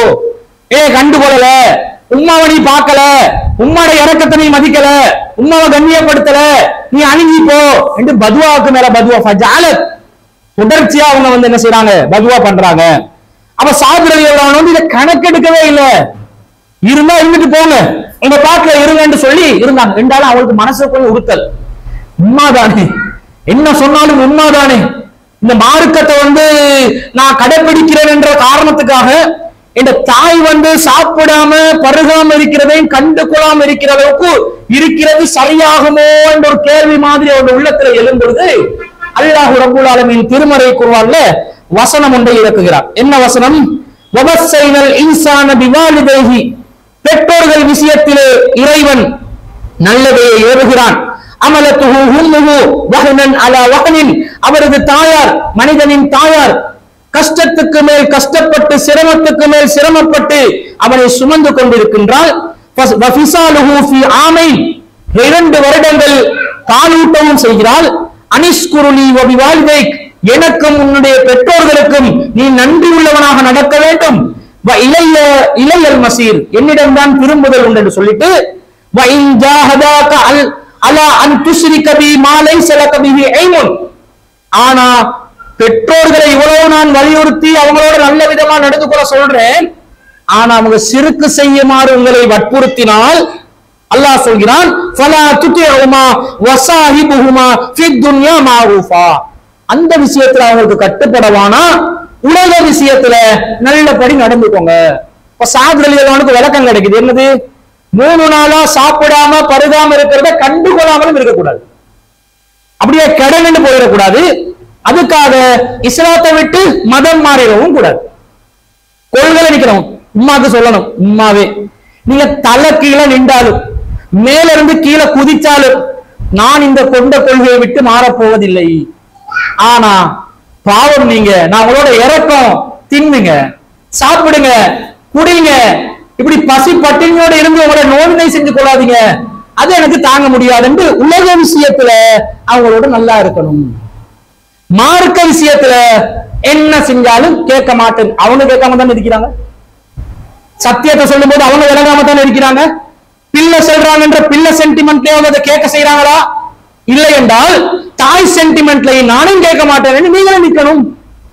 ஏ கண்டு கொள்ளல உம்மாவை நீ பார்க்கல உம்மாட இறக்கத்தை நீ மதிக்கல உம்மாவை கண்ணியப்படுத்தல நீ அணுகி போ என்று பதுவாவுக்கு மேல பதுவா ஃபஜாலத் தொடர்ச்சியா அவங்க வந்து என்ன செய்றாங்க பதுவா பண்றாங்க அப்ப சாதுரலி எல்லாம் வந்து இதை கணக்கெடுக்கவே இல்லை இருந்தா இருந்துட்டு போங்க உங்க பாட்டுல இருங்கன்னு சொல்லி இருந்தாங்க இருந்தாலும் அவளுக்கு மனசு கொஞ்சம் உறுத்தல் உண்மாதானே என்ன சொன்னாலும் உண்மாதானே இந்த மார்க்கத்தை வந்து நான் கடைபிடிக்கிறேன் என்ற காரணத்துக்காக இந்த தாய் வந்து சாப்பிடாம பருகாம இருக்கிறதையும் கண்டு கொள்ளாம இருக்கிற அளவுக்கு இருக்கிறது சரியாகுமோ என்ற ஒரு கேள்வி மாதிரி அவருடைய உள்ளத்துல எழும்பொழுது அல்லாஹ் ரப்பல் ஆலமீன் திருமறை குர்ஆன்ல வசனம் ஒன்றை இறக்குகிறார் என்ன வசனம் வபஸ்ஸைனல் இன்சான பிவாலிதைஹி பெற்றோர்கள் விஷயத்திலே இறைவன் நல்லதையே ஏவுகிறான் அமலத்துஹு ஹும்முஹு வஹனன் அலா வஹனின் அவரது தாயார் மனிதனின் தாயார் கஷ்டத்துக்கு மேல் கஷ்டப்பட்டு சிரமத்துக்கு மேல் சிரமப்பட்டு அவனை சுமந்து கொண்டிருக்கின்றாள் ஃபஸ்- வஃபிசாலுஹு ஃபீ ஆமைன். இரண்டு வருடங்கள் பாலூட்டவும் செய்கிறாள் அனிஷ்குருளி வபிவால்வைக் எனக்கும் உன்னுடைய பெற்றோர்களுக்கும் நீ நன்றி உள்ளவனாக நடக்க வேண்டும் வ இளைய இளையல் மசீர் என்னிடம்தான் திரும்புதல் உண்டு என்று சொல்லிட்டு வ இன் ஜாஹதாக அல் அலா அன் துஸ்ரிக பி மா லைஸ லக பிஹி இல்முன் ஆனா பெற்றோர்களை இவ்வளவு நான் வலியுறுத்தி அவங்களோட நல்ல விதமா நடந்து கொள்ள சொல்றேன் ஆனா அவங்க சிறுக்கு செய்யுமாறு உங்களை வற்புறுத்தினால் அல்லாஹ் சொல்கிறான் ஃபலா துத்தியுமா வசாஹிபுஹுமா ஃபித் துன்யா மாரூஃபா அந்த விஷயத்துல அவங்களுக்கு கட்டுப்படவானா உலக விஷயத்துல நல்லபடி நடந்துக்கோங்க இப்ப சாகுதலியவனுக்கு விளக்கம் கிடைக்குது என்னது மூணு நாளா சாப்பிடாம பருகாம இருக்கிறத கண்டுகொள்ளாமலும் இருக்கக்கூடாது அப்படியே கடன்னு போயிடக்கூடாது அதுக்காக இஸ்லாத்தை விட்டு மதம் மாறிடவும் கூடாது கொள்கை நிக்கிறோம் உம்மாக்கு சொல்லணும் உம்மாவே நீங்க தலை கீழே நின்றாலும் மேல இருந்து கீழே குதிச்சாலும் நான் இந்த கொண்ட கொள்கையை விட்டு மாறப்போவதில்லை ஆனா பாவம் நீங்க நான் உங்களோட இறக்கம் தின்னுங்க சாப்பிடுங்க குடிங்க இப்படி பசி பட்டினியோட இருந்து உங்களோட நோவினை செஞ்சு கொள்ளாதீங்க அது எனக்கு தாங்க முடியாது என்று உலக விஷயத்துல அவங்களோட நல்லா இருக்கணும் மார்க்க விஷயத்துல என்ன செஞ்சாலும் கேட்க மாட்டேன் அவங்க கேட்காம தானே இருக்கிறாங்க சத்தியத்தை சொல்லும் போது அவங்க விளங்காம தானே இருக்கிறாங்க பிள்ளை சொல்றாங்கன்ற பிள்ளை சென்டிமெண்ட்லயே அவங்க அதை கேட்க செய்யறாங்களா இல்லை என்றால் தாய் சென்டிமெண்ட்லையும் நானும் கேட்க மாட்டேன் நீங்களும் நிக்கணும்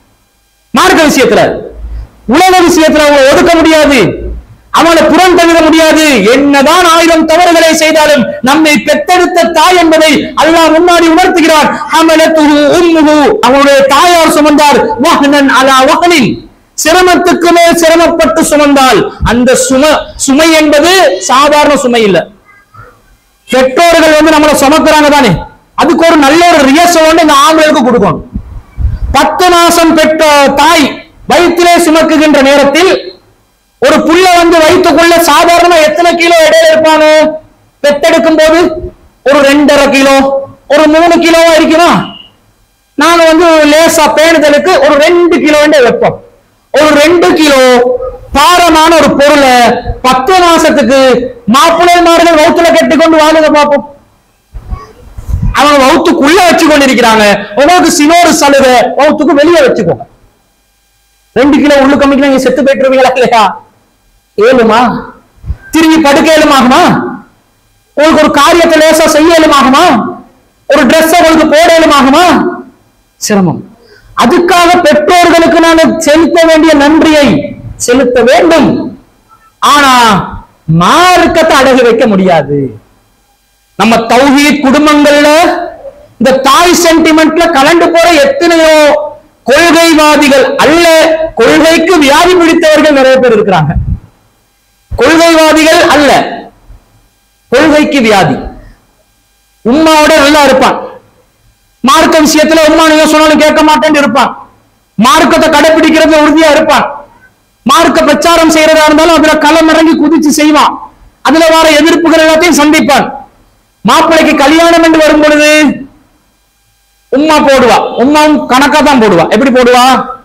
மார்க்க விஷயத்துல உலக விஷயத்துல அவங்க ஒதுக்க முடியாது அவளை புறம் தவிர முடியாது என்னதான் ஆயிரம் தவறுகளை செய்தாலும் நம்மை பெத்தெடுத்த தாய் என்பதை அல்லாஹ் முன்னாடி உணர்த்துகிறார் ஹமலத்துஹு உம்முஹு அவனுடைய தாயார் சுமந்தார் வஹனன் அலா வஹனின் சிரமத்துக்கு மேல் சிரமப்பட்டு சுமந்தால் அந்த சும சுமை என்பது சாதாரண சுமை இல்ல பெற்றோர்கள் வந்து நம்மளை சுமக்குறாங்க தானே அதுக்கு ஒரு நல்ல ஒரு ரிஹர்சல் வந்து இந்த ஆம்பளைக்கு கொடுக்கணும் பத்து மாசம் பெற்ற தாய் வயிற்றிலே சுமக்குகின்ற நேரத்தில் ஒரு புள்ள வந்து வயிற்றுக்குள்ள சாதாரண எத்தனை கிலோ இடையில இருப்பானு பெத்தெடுக்கும் போது ஒரு ரெண்டரை கிலோ ஒரு மூணு கிலோவா இருக்குமா நாங்க வந்து லேசா பேணுதலுக்கு ஒரு ரெண்டு கிலோ வைப்போம் ஒரு ரெண்டு கிலோ பாரமான ஒரு பொருளை பத்து மாசத்துக்கு மாப்பிள்ளைமார்கள் வவுத்துல கட்டிக்கொண்டு வாழுங்க பார்ப்போம் அவங்க வவுத்துக்குள்ள வச்சு கொண்டிருக்கிறாங்க உங்களுக்கு சினோரு சலுகை வவுத்துக்கு வெளியே வச்சுக்கோங்க ரெண்டு கிலோ உள்ளு கம்மிக்கு நீங்க செத்து போயிட்டுருவீங்களா இல்லையா ஏழுமா திரும்பி படுக்க ஏழுமாகுமா உங்களுக்கு ஒரு காரியத்தை லேசா செய்ய ஏழுமாகுமா ஒரு Dress உங்களுக்கு போட ஏழுமாகுமா சிரமம் அதுக்காக பெற்றோர்களுக்கு நான் செலுத்த வேண்டிய நன்றியை செலுத்த வேண்டும் ஆனா மார்க்கத்தை அடகு வைக்க முடியாது நம்ம தௌஹீத் குடும்பங்கள்ல இந்த தாய் சென்டிமெண்ட்ல கலந்து போற எத்தனையோ கொள்கைவாதிகள் அல்ல கொள்கைக்கு வியாதி பிடித்தவர்கள் நிறைய பேர் இருக்கிறாங்க கொள்கைவாதிகள் அல்ல கொள்கைக்கு வியாதி உம்மாவோட நல்லா இருப்பான் மார்க்க விஷயத்துல உம்மா நீங்க சொன்னாலும் கேட்க மாட்டேன்னு இருப்பான் மார்க்கத்தை கடைபிடிக்கிறதுல உறுதியா இருப்பான் மார்க்க பிரச்சாரம் செய்யறதா இருந்தாலும் அதுல களம் இறங்கி குதிச்சு செய்வான் அதுல வர எதிர்ப்புகள் எல்லாத்தையும் சந்திப்பான் மாப்பிள்ளைக்கு கல்யாணம் என்று வரும் பொழுது உம்மா போடுவா உம்மாவும் கணக்கா தான் போடுவா எப்படி போடுவா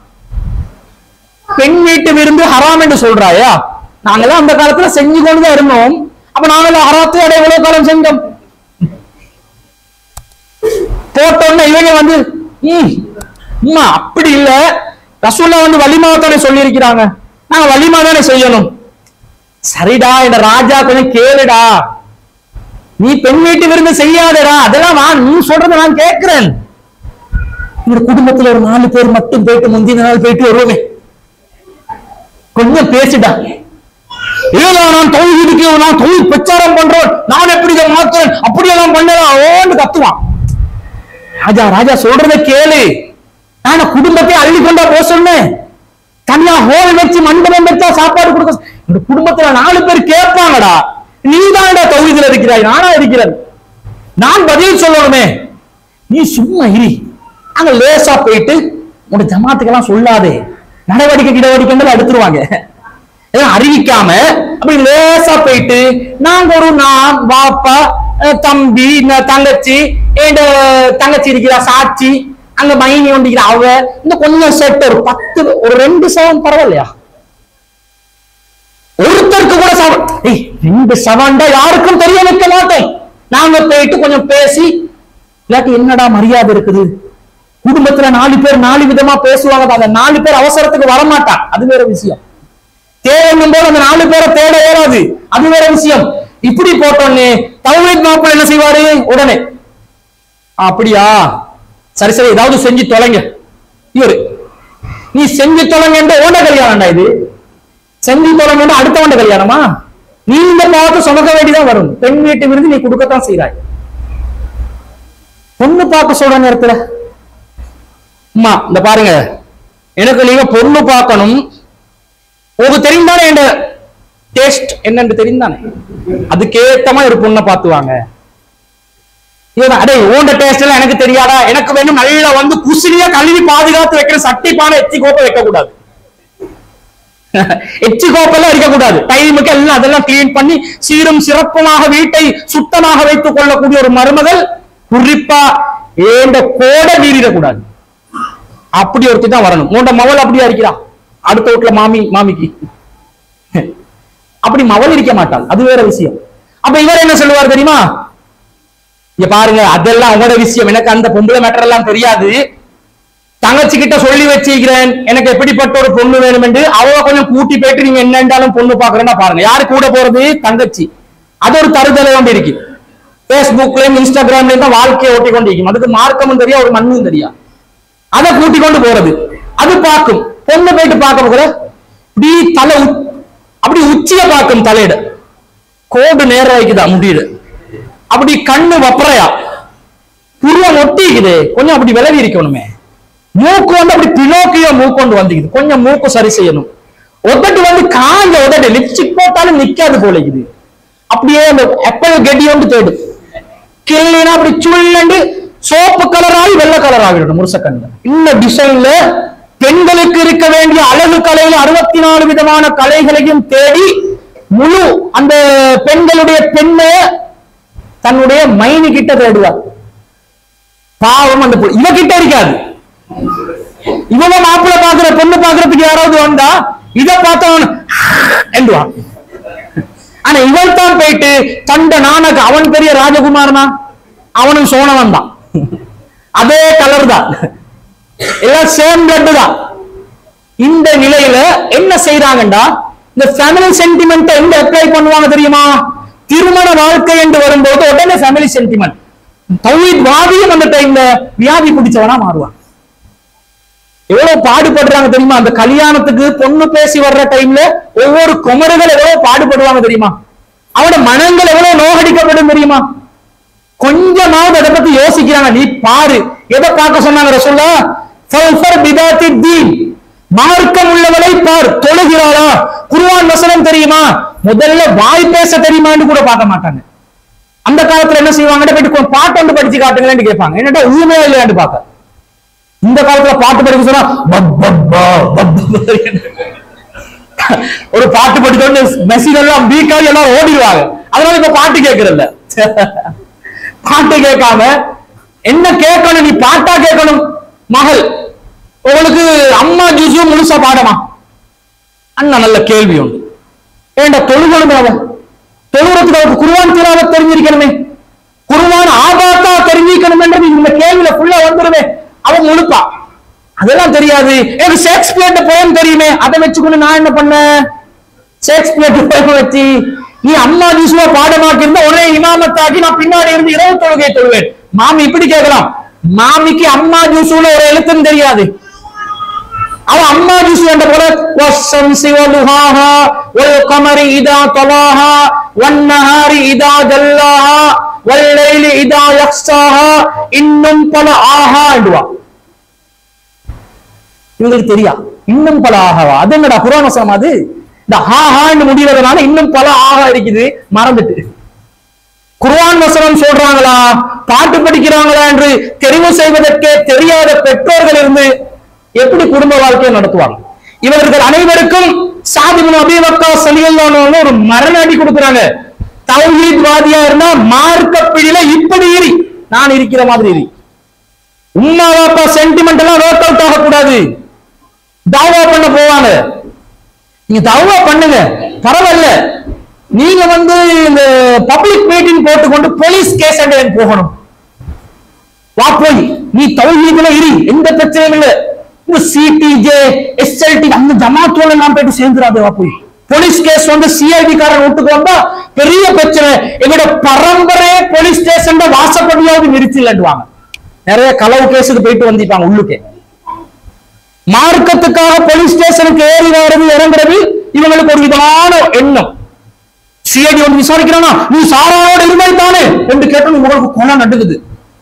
பெண் வீட்டு விருந்து ஹராம் என்று சொல்றாயா நாங்கெல்லாம் அந்த காலத்துல செஞ்சு கொண்டுதான் இருந்தோம் அப்ப நாங்கெல்லாம் ஹராத்தை அடைய எவ்வளவு காலம் செஞ்சோம் போட்டோன்னு இவங்க வந்து ம் அம்மா அப்படி இல்ல ரசூல்லா வந்து வலிமாவை தானே சொல்லி இருக்கிறாங்க நாங்க வலிமா தானே செய்யணும் சரிடா இந்த ராஜா கொஞ்சம் கேளுடா நீ பெண் வீட்டு விருந்து செய்யாதடா அதெல்லாம் வா நீ சொல்றத நான் கேட்கிறேன் இந்த குடும்பத்துல ஒரு நாலு பேர் மட்டும் போயிட்டு முந்தின நாள் போயிட்டு வருவோமே கொஞ்சம் பேசிடா இல்ல நான் தொழிலுக்கு நான் தொழில் பிரச்சாரம் பண்றேன் நான் எப்படி இதை மாத்துறேன் அப்படியெல்லாம் பண்ணலாம் ஓன்னு கத்துவான் ராஜா ராஜா சொல்றத கேளு நான் குடும்பத்தை அள்ளி கொண்டா போக சொன்னேன் தனியா ஹோல் வச்சு மண்டபம் வச்சா சாப்பாடு கொடுக்க சொ- இந்த குடும்பத்துல நாலு பேர் கேட்பாங்கடா நீ தான்டா தௌஹீதுல இருக்கிறாய் நானா இருக்கிறேன் நான் பதில் சொல்லணுமே நீ சும்மா இரு அங்க லேசா போயிட்டு உங்க ஜமாத்துக்கெல்லாம் சொல்லாதே நடவடிக்கை கிடவடிக்கைகள் எடுத்துருவாங்க இதெல்லாம் அறிவிக்காம அப்படி லேசா போயிட்டு நாங்க ஒரு நான் பாப்பா அஹ் தம்பி ந- தங்கச்சி என் தங்கச்சி இருக்கிறா சாட்சி அங்க மைனி ஒண்டிக்கிற அவ இந்த கொஞ்சம் செட் ஒரு பத்து ஒரு ரெண்டு சவம் பரவாயில்லையா ஒருத்தருக்கு கூட சவம் ஏய் ரெண்டு சவன்டா யாருக்கும் தெரிய வைக்க மாட்டேன் நாங்க போயிட்டு கொஞ்சம் பேசி இல்லாட்டி என்னடா மரியாதை இருக்குது குடும்பத்துல நாலு பேர் நாலு விதமா பேசுவாங்க அந்த நாலு பேர் அவசரத்துக்கு வரமாட்டான் அது வேற விஷயம் தேவைன்னும் போது அந்த நாலு பேரை தேட ஏறாது அது வேற விஷயம் இப்படி போட்டோன்னே தௌஹீத் மாப்பிள்ள என்ன செய்வாரு உடனே "ஆ, அப்படியா சரி சரி ஏதாவது செஞ்சு தொலைங்க இவரு நீ செஞ்சு தொலைங்கன்ற ஓண்ட கல்யாணம்டா இது செஞ்சு தொலைங்கன்ற அடுத்தவண்ட கல்யாணமா நீ இந்த பாவத்தை சுமக்க வேண்டியதான் வரும் பெண் வீட்டு விருது நீ கொடுக்கத்தான் செய்றாய் பொண்ணு பார்க்க சொல்ற நேரத்துல அம்மா இந்த பாருங்க எனக்கு நீங்க பொண்ணு பார்க்கணும் உங்களுக்கு தெரிந்தானே என் டேஸ்ட் என்னன்னு தெரிந்தானே அதுக்கேத்த மாதிரி ஒரு பொண்ணை பார்த்துவாங்க இவன் அடே உண்ட டேஸ்ட் எல்லாம் எனக்கு தெரியாதா எனக்கு வேணும் நல்லா வந்து குசினியா கழுவி பாதுகாத்து வைக்கிற சட்டி பானை எச்சி கோப்பை வைக்க கூடாது எச்சி கோப்பெல்லாம் இருக்கக்கூடாது டைமுக்கு எல்லாம் அதெல்லாம் கிளீன் பண்ணி சீரும் சிறப்புமாக வீட்டை சுத்தமாக வைத்துக் கொள்ளக்கூடிய ஒரு மருமகள் குறிப்பா ஏண்ட கோட மீறிடக்கூடாது அப்படி ஒருத்தி தான் வரணும் உண்ட மவள் அப்படியா இருக்கிறா அடுத்த வீட்டுல மாமி மாமிக்கு அப்படி மவள் இருக்க மாட்டாள் அது வேற விஷயம் அப்ப இவர் என்ன சொல்லுவார் தெரியுமா இங்க பாருங்க அதெல்லாம் உங்களோட விஷயம் எனக்கு அந்த பொம்பளை மேட்டர் எல்லாம் தெரியாது தங்கச்சி கிட்ட சொல்லி வச்சிருக்கிறேன் எனக்கு எப்படிப்பட்ட ஒரு பொண்ணு வேணும் என்று அவ கொஞ்சம் கூட்டி போயிட்டு நீங்க என்னண்டாலும் பொண்ணு பாக்குறேன்னா பாருங்க யாரு கூட போறது தங்கச்சி அது ஒரு தருதலை கொண்டு இருக்கு பேஸ்புக்லயும் இன்ஸ்டாகிராம்லயும் தான் வாழ்க்கையை ஓட்டி கொண்டு இருக்கும் அதுக்கு மார்க்கமும் தெரியா ஒரு மண்ணும் தெரியா அதை கூட்டி கொண்டு போறது அது பார்க்கும் பொண்ணு போயிட்டு பார்க்க போகிற இப்படி தலை உ- அப்படி உச்சிய பார்க்கும் தலையிட கோடு நேரம் வைக்குதா முடியுது அப்படி கண்ணு வப்பறையா புருவம் ஒட்டிக்குது கொஞ்சம் அப்படி விலகி இருக்கணுமே மூக்கு வந்து அப்படி பினோக்கியோ மூக்கு கொண்டு வந்துக்குது கொஞ்சம் மூக்கு சரி செய்யணும் உதட்டு வந்து காஞ்ச உதட்டு லிப்ஸ்டிக் போட்டாலும் நிக்காது போலிக்குது அப்படியே அந்த எப்பல் கெட்டி வந்து தேடும் கிள்ளினா அப்படி சுள்ளண்டு சோப்பு கலராகி வெள்ளை கலர் ஆகிடும் முருசக்கண்ல இந்த டிசைன்ல பெண்களுக்கு இருக்க வேண்டிய அழகு கலையில அறுபத்தி நாலு விதமான கலைகளையும் தேடி முழு அந்த பெண்களுடைய பெண்ணை தன்னுடைய மைனி கிட்ட தேடுவார் பாவம் அந்த பொண்ணு. இவ கிட்ட இருக்காது இவங்க மாப்பிள்ளை பாக்குற பொண்ணு பாக்குறதுக்கு யாராவது வந்தா இத பார்த்தவன் என்றுவான் ஆனா இவன் தான் போயிட்டு தண்ட நானக்கு அவன் பெரிய ராஜகுமாரனா அவனும் சோனவன் தான் அதே கலர் தான் எல்லாம் சேம் பிளட் தான் இந்த நிலையில என்ன செய்யறாங்கடா இந்த ஃபேமிலி சென்டிமெண்ட் எங்க அப்ளை பண்ணுவாங்க தெரியுமா திருமண வாழ்க்கை என்று வரும்போது உடனே ஃபேமிலி சென்டிமெண்ட் தௌஹீத் வாதியும் அந்த டைம்ல வியாதி பிடிச்சவனா மாறுவான் எவ்வளவு பாடுபடுறாங்க தெரியுமா அந்த கல்யாணத்துக்கு பொண்ணு பேசி வர்ற டைம்ல ஒவ்வொரு குமரர்கள் எவ்வளவு பாடுபடுவாங்க தெரியுமா அவனோட மனங்கள் எவ்வளவு நோகடிக்கப்படும் தெரியுமா கொஞ்சமாவது அதை பத்தி யோசிக்கிறாங்க நீ பாரு எதை பார்க்க சொன்னாங்க ரசூல்லா ஃபல்ஃபர் பிதாத்தி தீன் மார்க்கம் உள்ளவளை பார் தொழுகிறாளா குர்ஆன் வசனம் தெரியுமா முதல்ல வாய் பேச தெரியுமான்னு கூட பார்க்க மாட்டாங்க அந்த காலத்துல என்ன செய்வாங்க போயிட்டு கொஞ்சம் பாட்டு வந்து படிச்சு காட்டுங்களேன்னு கேட்பாங்க என்னடா ஊமையா இல்லையான்னு பார்க்க இந்த காலத்துல பாட்டு படிக்க சொன்னா பப்பப்பா, பப்பப்பா. ஒரு பாட்டு படிச்சோன்னு மெசேஜ் எல்லாம் வீக்காகி எல்லாம் ஓடிடுவாங்க அதனால இப்ப பாட்டு கேட்கறதில்ல பாட்டு கேட்காம என்ன கேட்கணும் நீ பாட்டா கேட்கணும் மகள் உங்களுக்கு அம்மா ஜூஸும் முழுசா பாடமா அண்ணா நல்ல கேள்வி உண்டு ஏண்டா தொழுகணும் அவன் தொழுகிறதுக்கு அவருக்கு குருவான் திராவ தெரிஞ்சிருக்கணுமே குருவான் ஆபாத்தா தெரிஞ்சிக்கணும்ன்றது இந்த கேள்வியில ஃபுல்லா வந்துருமே அவன் முழுப்பா அதெல்லாம் தெரியாது எனக்கு ஷேக்ஸ்பியர் போயம் தெரியுமே அதை வச்சுக்கொண்டு நான் என்ன பண்ணேன் ஷேக்ஸ்பியர் போயம் வச்சு நீ அம்மா ஜூஸ்மா பாடமாக்கி இருந்தா உடனே இமாமத்தாக்கி நான் பின்னாடி இருந்து இரவு தொழுகை தொழுவேன் மாமி இப்படி கேட்கலாம் மாமிக்கு அம்மா ஜூஸ்ல ஒரு எழுத்துன்னு தெரியாது அவன் அம்மா ஜூஸ் என்ற போல வசம்சி வலுஹாஹா வல் கமரி இதா தலாஹா வன்னஹாரி இதா ஜல்லாஹா வல்லைலி இதா யக்ஸாஹா இன்னும் பல ஆஹா என்றுவா இவங்களுக்கு தெரியா இன்னும் பல ஆகாவா அது என்னடா புராணசம் அது இந்த ஹாஹான்னு முடிவதனால இன்னும் பல ஆகா இருக்குது மறந்துட்டு குர்ஆன் வசனம் சொல்றாங்களா பாட்டு படிக்கிறாங்களா என்று தெரிவு செய்வதற்கே தெரியாத பெற்றோர்கள் இருந்து எப்படி குடும்ப வாழ்க்கையை நடத்துவாங்க இவர்கள் அனைவருக்கும் சாதிபுன் அபிவக்கா சலியல்லான்னு ஒரு மரண அடி கொடுக்குறாங்க தௌஹீத் வாதியா இருந்தா மார்க்க பிடியில இப்படி இரி நான் இருக்கிற மாதிரி இரி உம்மா வாப்பா சென்டிமெண்ட் எல்லாம் ஒர்க் அவுட் ஆகக்கூடாது தாவா பண்ண போவாங்க நீங்க தாவா பண்ணுங்க பரவாயில்ல நீங்க வந்து இந்த பப்ளிக் மீட்டிங் போட்டுக்கொண்டு போலீஸ் கேஸ் அண்ட் போகணும் வா போய் நீ தௌஹீதுல இரு எந்த பிரச்சனையும் இல்ல இந்த சிடிஜே எஸ்எல்டி அந்த ஜமாத்தோட நான் போயிட்டு சேர்ந்துடாது வா போய் போலீஸ் கேஸ் வந்து சிஐடி காரன் வீட்டுக்கு வந்தா பெரிய பிரச்சனை எங்களோட பரம்பரையே போலீஸ் ஸ்டேஷன் வாசப்படியாவது நிறுத்திலன்னுவாங்க நிறைய களவு கேஸுக்கு போயிட்டு வந்திருப்பாங்க உள்ளுக்கே மார்க்கத்துக்காக போலீஸ் ஸ்டேஷனுக்கு ஏறி வர்றது இறங்குறது இவங்களுக்கு ஒரு விதமான எண்ணம் சிஐடி வந்து விசாரிக்கிறானா நீ சாரானோட இருந்தாய் தானே என்று கேட்டு உங்களுக்கு கொலை நடுக்குது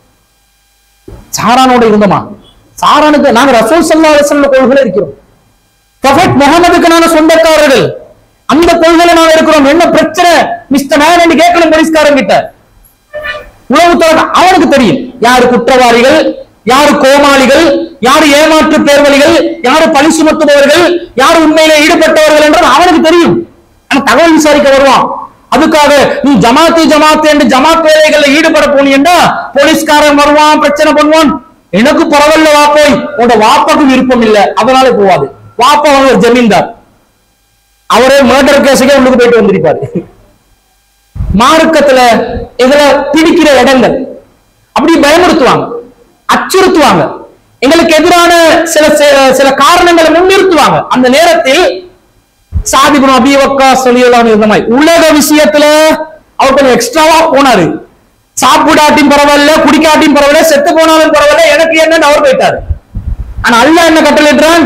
சாரானோட இருந்தோமா சாரானுக்கு நாங்க ரசூல் சல்லா அலிஸ்ல கொள்கையில இருக்கிறோம் ப்ரொஃபட் முகமதுக்கு நாங்க சொந்தக்காரர்கள் அந்த கொள்கையில நாங்க இருக்கிறோம் என்ன பிரச்சனை மிஸ்டர் மேன் என்று கேட்கணும் போலீஸ்காரன் கிட்ட உளவுத்துறை அவனுக்கு தெரியும் யாரு குற்றவாளிகள் யாரு கோமாளிகள் யாரு ஏமாற்று பேர்வழிகள் யாரு பழி சுமத்துபவர்கள் யாரு உண்மையிலே ஈடுபட்டவர்கள் என்றது அவனுக்கு தெரியும் ஆனா தகவல் விசாரிக்க வருவான் அதுக்காக நீ ஜமாத்து ஜமாத்து என்று ஜமாத் வேலைகள்ல ஈடுபட போனீங்கன்னா போலீஸ்காரன் வருவான் பிரச்சனை பண்ணுவான் எனக்கு பரவாயில்ல வா போய் உன்னோட வாப்பாக்கு விருப்பம் இல்ல அதனால போவாது வாப்பா வந்து ஒரு ஜமீன்தார் அவரே மர்டர் கேஸுக்கே உள்ளுக்கு போயிட்டு வந்திருப்பாரு மார்க்கத்துல இதுல பிடிக்கிற இடங்கள் அப்படி பயமுறுத்துவாங்க அச்சுறுத்துவாங்க எங்களுக்கு எதிரான சில சில- சில காரணங்களை முன்னிறுத்துவாங்க அந்த நேரத்தில் சாதிபுரம் அபிவக்கா சொல்லியெல்லாம் இருந்த மாதிரி உலக விஷயத்துல அவர் கொஞ்சம் எக்ஸ்ட்ராவா போனாரு சாப்பிடாட்டியும் பரவாயில்ல குடிக்காட்டியும் பரவாயில்ல செத்து போனாலும் பரவாயில்ல எனக்கு என்னன்னு அவர் போயிட்டாரு ஆனா அல்லாஹ் என்ன கட்டளையிட்டான்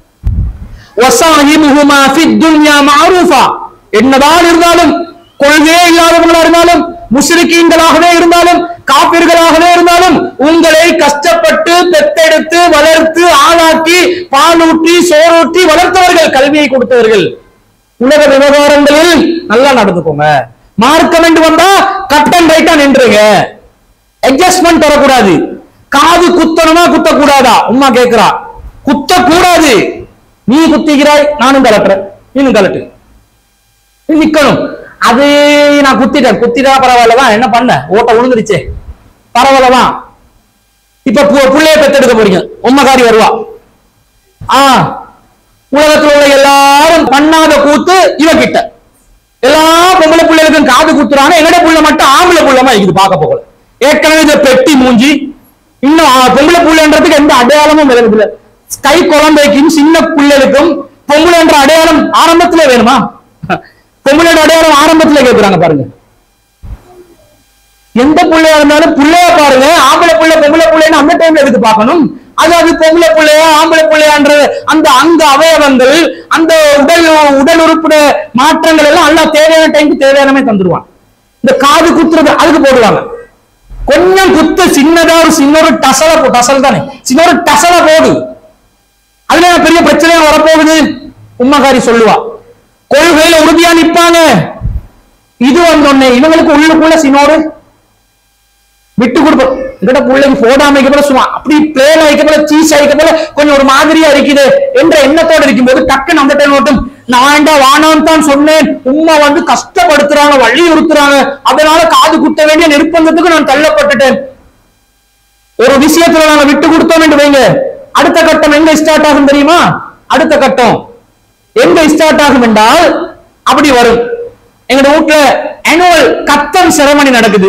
வசாஹிபுஹுமா ஃபித் துன்யா மஅரூஃபா என்னதான் இருந்தாலும் கொள்கையே இல்லாதவங்களா இருந்தாலும் முஸ்லிக்கீன்களாகவே இருந்தாலும் காப்பீர்களாகவே இருந்தாலும் உங்களை கஷ்டப்பட்டு பெத்தெடுத்து வளர்த்து ஆளாக்கி பாலூட்டி சோறூட்டி வளர்த்தவர்கள் கல்வியை கொடுத்தவர்கள் உலக விவகாரங்களில் நல்லா நடந்துக்கோங்க மார்க்கம் என்று வந்தா கட் அண்ட் ரைட்டா நின்றுங்க அட்ஜஸ்ட்மெண்ட் வரக்கூடாது காது குத்தணுமா குத்தக்கூடாதா உம்மா கேக்குறா குத்தக்கூடாது நீ குத்திக்கிறாய் நானும் கலட்டுறேன் நீனும் கலட்டு நீ நிக்கணும் அது நான் குத்திட்டேன் குத்திட்டா பரவாயில்லதான் என்ன பண்ண ஓட்ட விழுந்துருச்சே பரவாயில்லதான் இப்ப பு- புள்ளைய பெத்தெடுக்க போறீங்க உம்மகாரி வருவா ஆ உலகத்துல உள்ள எல்லாரும் பண்ணாத கூத்து இவ கிட்ட எல்லா பொம்பளை பிள்ளைகளுக்கும் காது குத்துறாங்க எங்கட புள்ள மட்டும் ஆம்பளை புள்ளமா இது பார்க்க போகல ஏற்கனவே இந்த பெட்டி மூஞ்சி இன்னும் ஆ, பொம்பளை புள்ளைன்றதுக்கு எந்த அடையாளமும் விளங்குதில்ல கை குழந்தைக்கும் சின்ன பிள்ளைகளுக்கும் பொம்பளை என்ற அடையாளம் ஆரம்பத்துல வேணுமா பொம்பளை அடையாளம் ஆரம்பத்துல கேக்குறாங்க பாருங்க எந்த பிள்ளையா இருந்தாலும் பிள்ளைய பாருங்க ஆம்பளை பிள்ளை பொம்பளை பிள்ளைன்னு அந்த டைம்ல எதுக்கு பார்க்கணும் அது அது பொம்பளை பிள்ளையா ஆம்பளை பிள்ளையான்ற அந்த அங்க அவயவங்கள் அந்த உடல் உடல் உறுப்புட மாற்றங்கள் எல்லாம் எல்லாம் தேவையான டைமுக்கு தேவையானமே தந்துருவான் இந்த காது குத்துறது அதுக்கு போடுவாங்க கொஞ்சம் குத்து சின்னதா ஒரு சின்ன ஒரு டசல போ டசல் தானே சின்ன ஒரு டசல போடு அதுல என்ன பெரிய பிரச்சனையா வரப்போகுது உம்மகாரி சொல்லுவா கொள்கையில உறுதியா நிப்பாங்க இது வந்தோடனே இவங்களுக்கு உள்ளுக்குள்ள சின்னோரு விட்டு கொடுப்போம் எங்கிட்ட பிள்ளைக்கு போடாம போல சும்மா அப்படி பிளேன் ஆயிக்க போல சீஸ் ஆயிக்க போல கொஞ்சம் ஒரு மாதிரியா இருக்குது என்ற எண்ணத்தோட இருக்கும்போது டக்குன்னு அந்த டைம் மட்டும் நான் வானான்னு தான் சொன்னேன் உம்மா வந்து கஷ்டப்படுத்துறாங்க வலியுறுத்துறாங்க அதனால காது குத்த வேண்டிய நிர்பந்தத்துக்கு நான் தள்ளப்பட்டுட்டேன் ஒரு விஷயத்துல நாங்க விட்டு கொடுத்தோம் என்று வைங்க அடுத்த கட்டம் எங்க ஸ்டார்ட் ஆகும் தெரியுமா அடுத்த கட்டம் எங்க ஸ்டார்ட் ஆகும் என்றால் அப்படி வரும் எங்க வீட்டுல annual கத்தம் செரமனி நடக்குது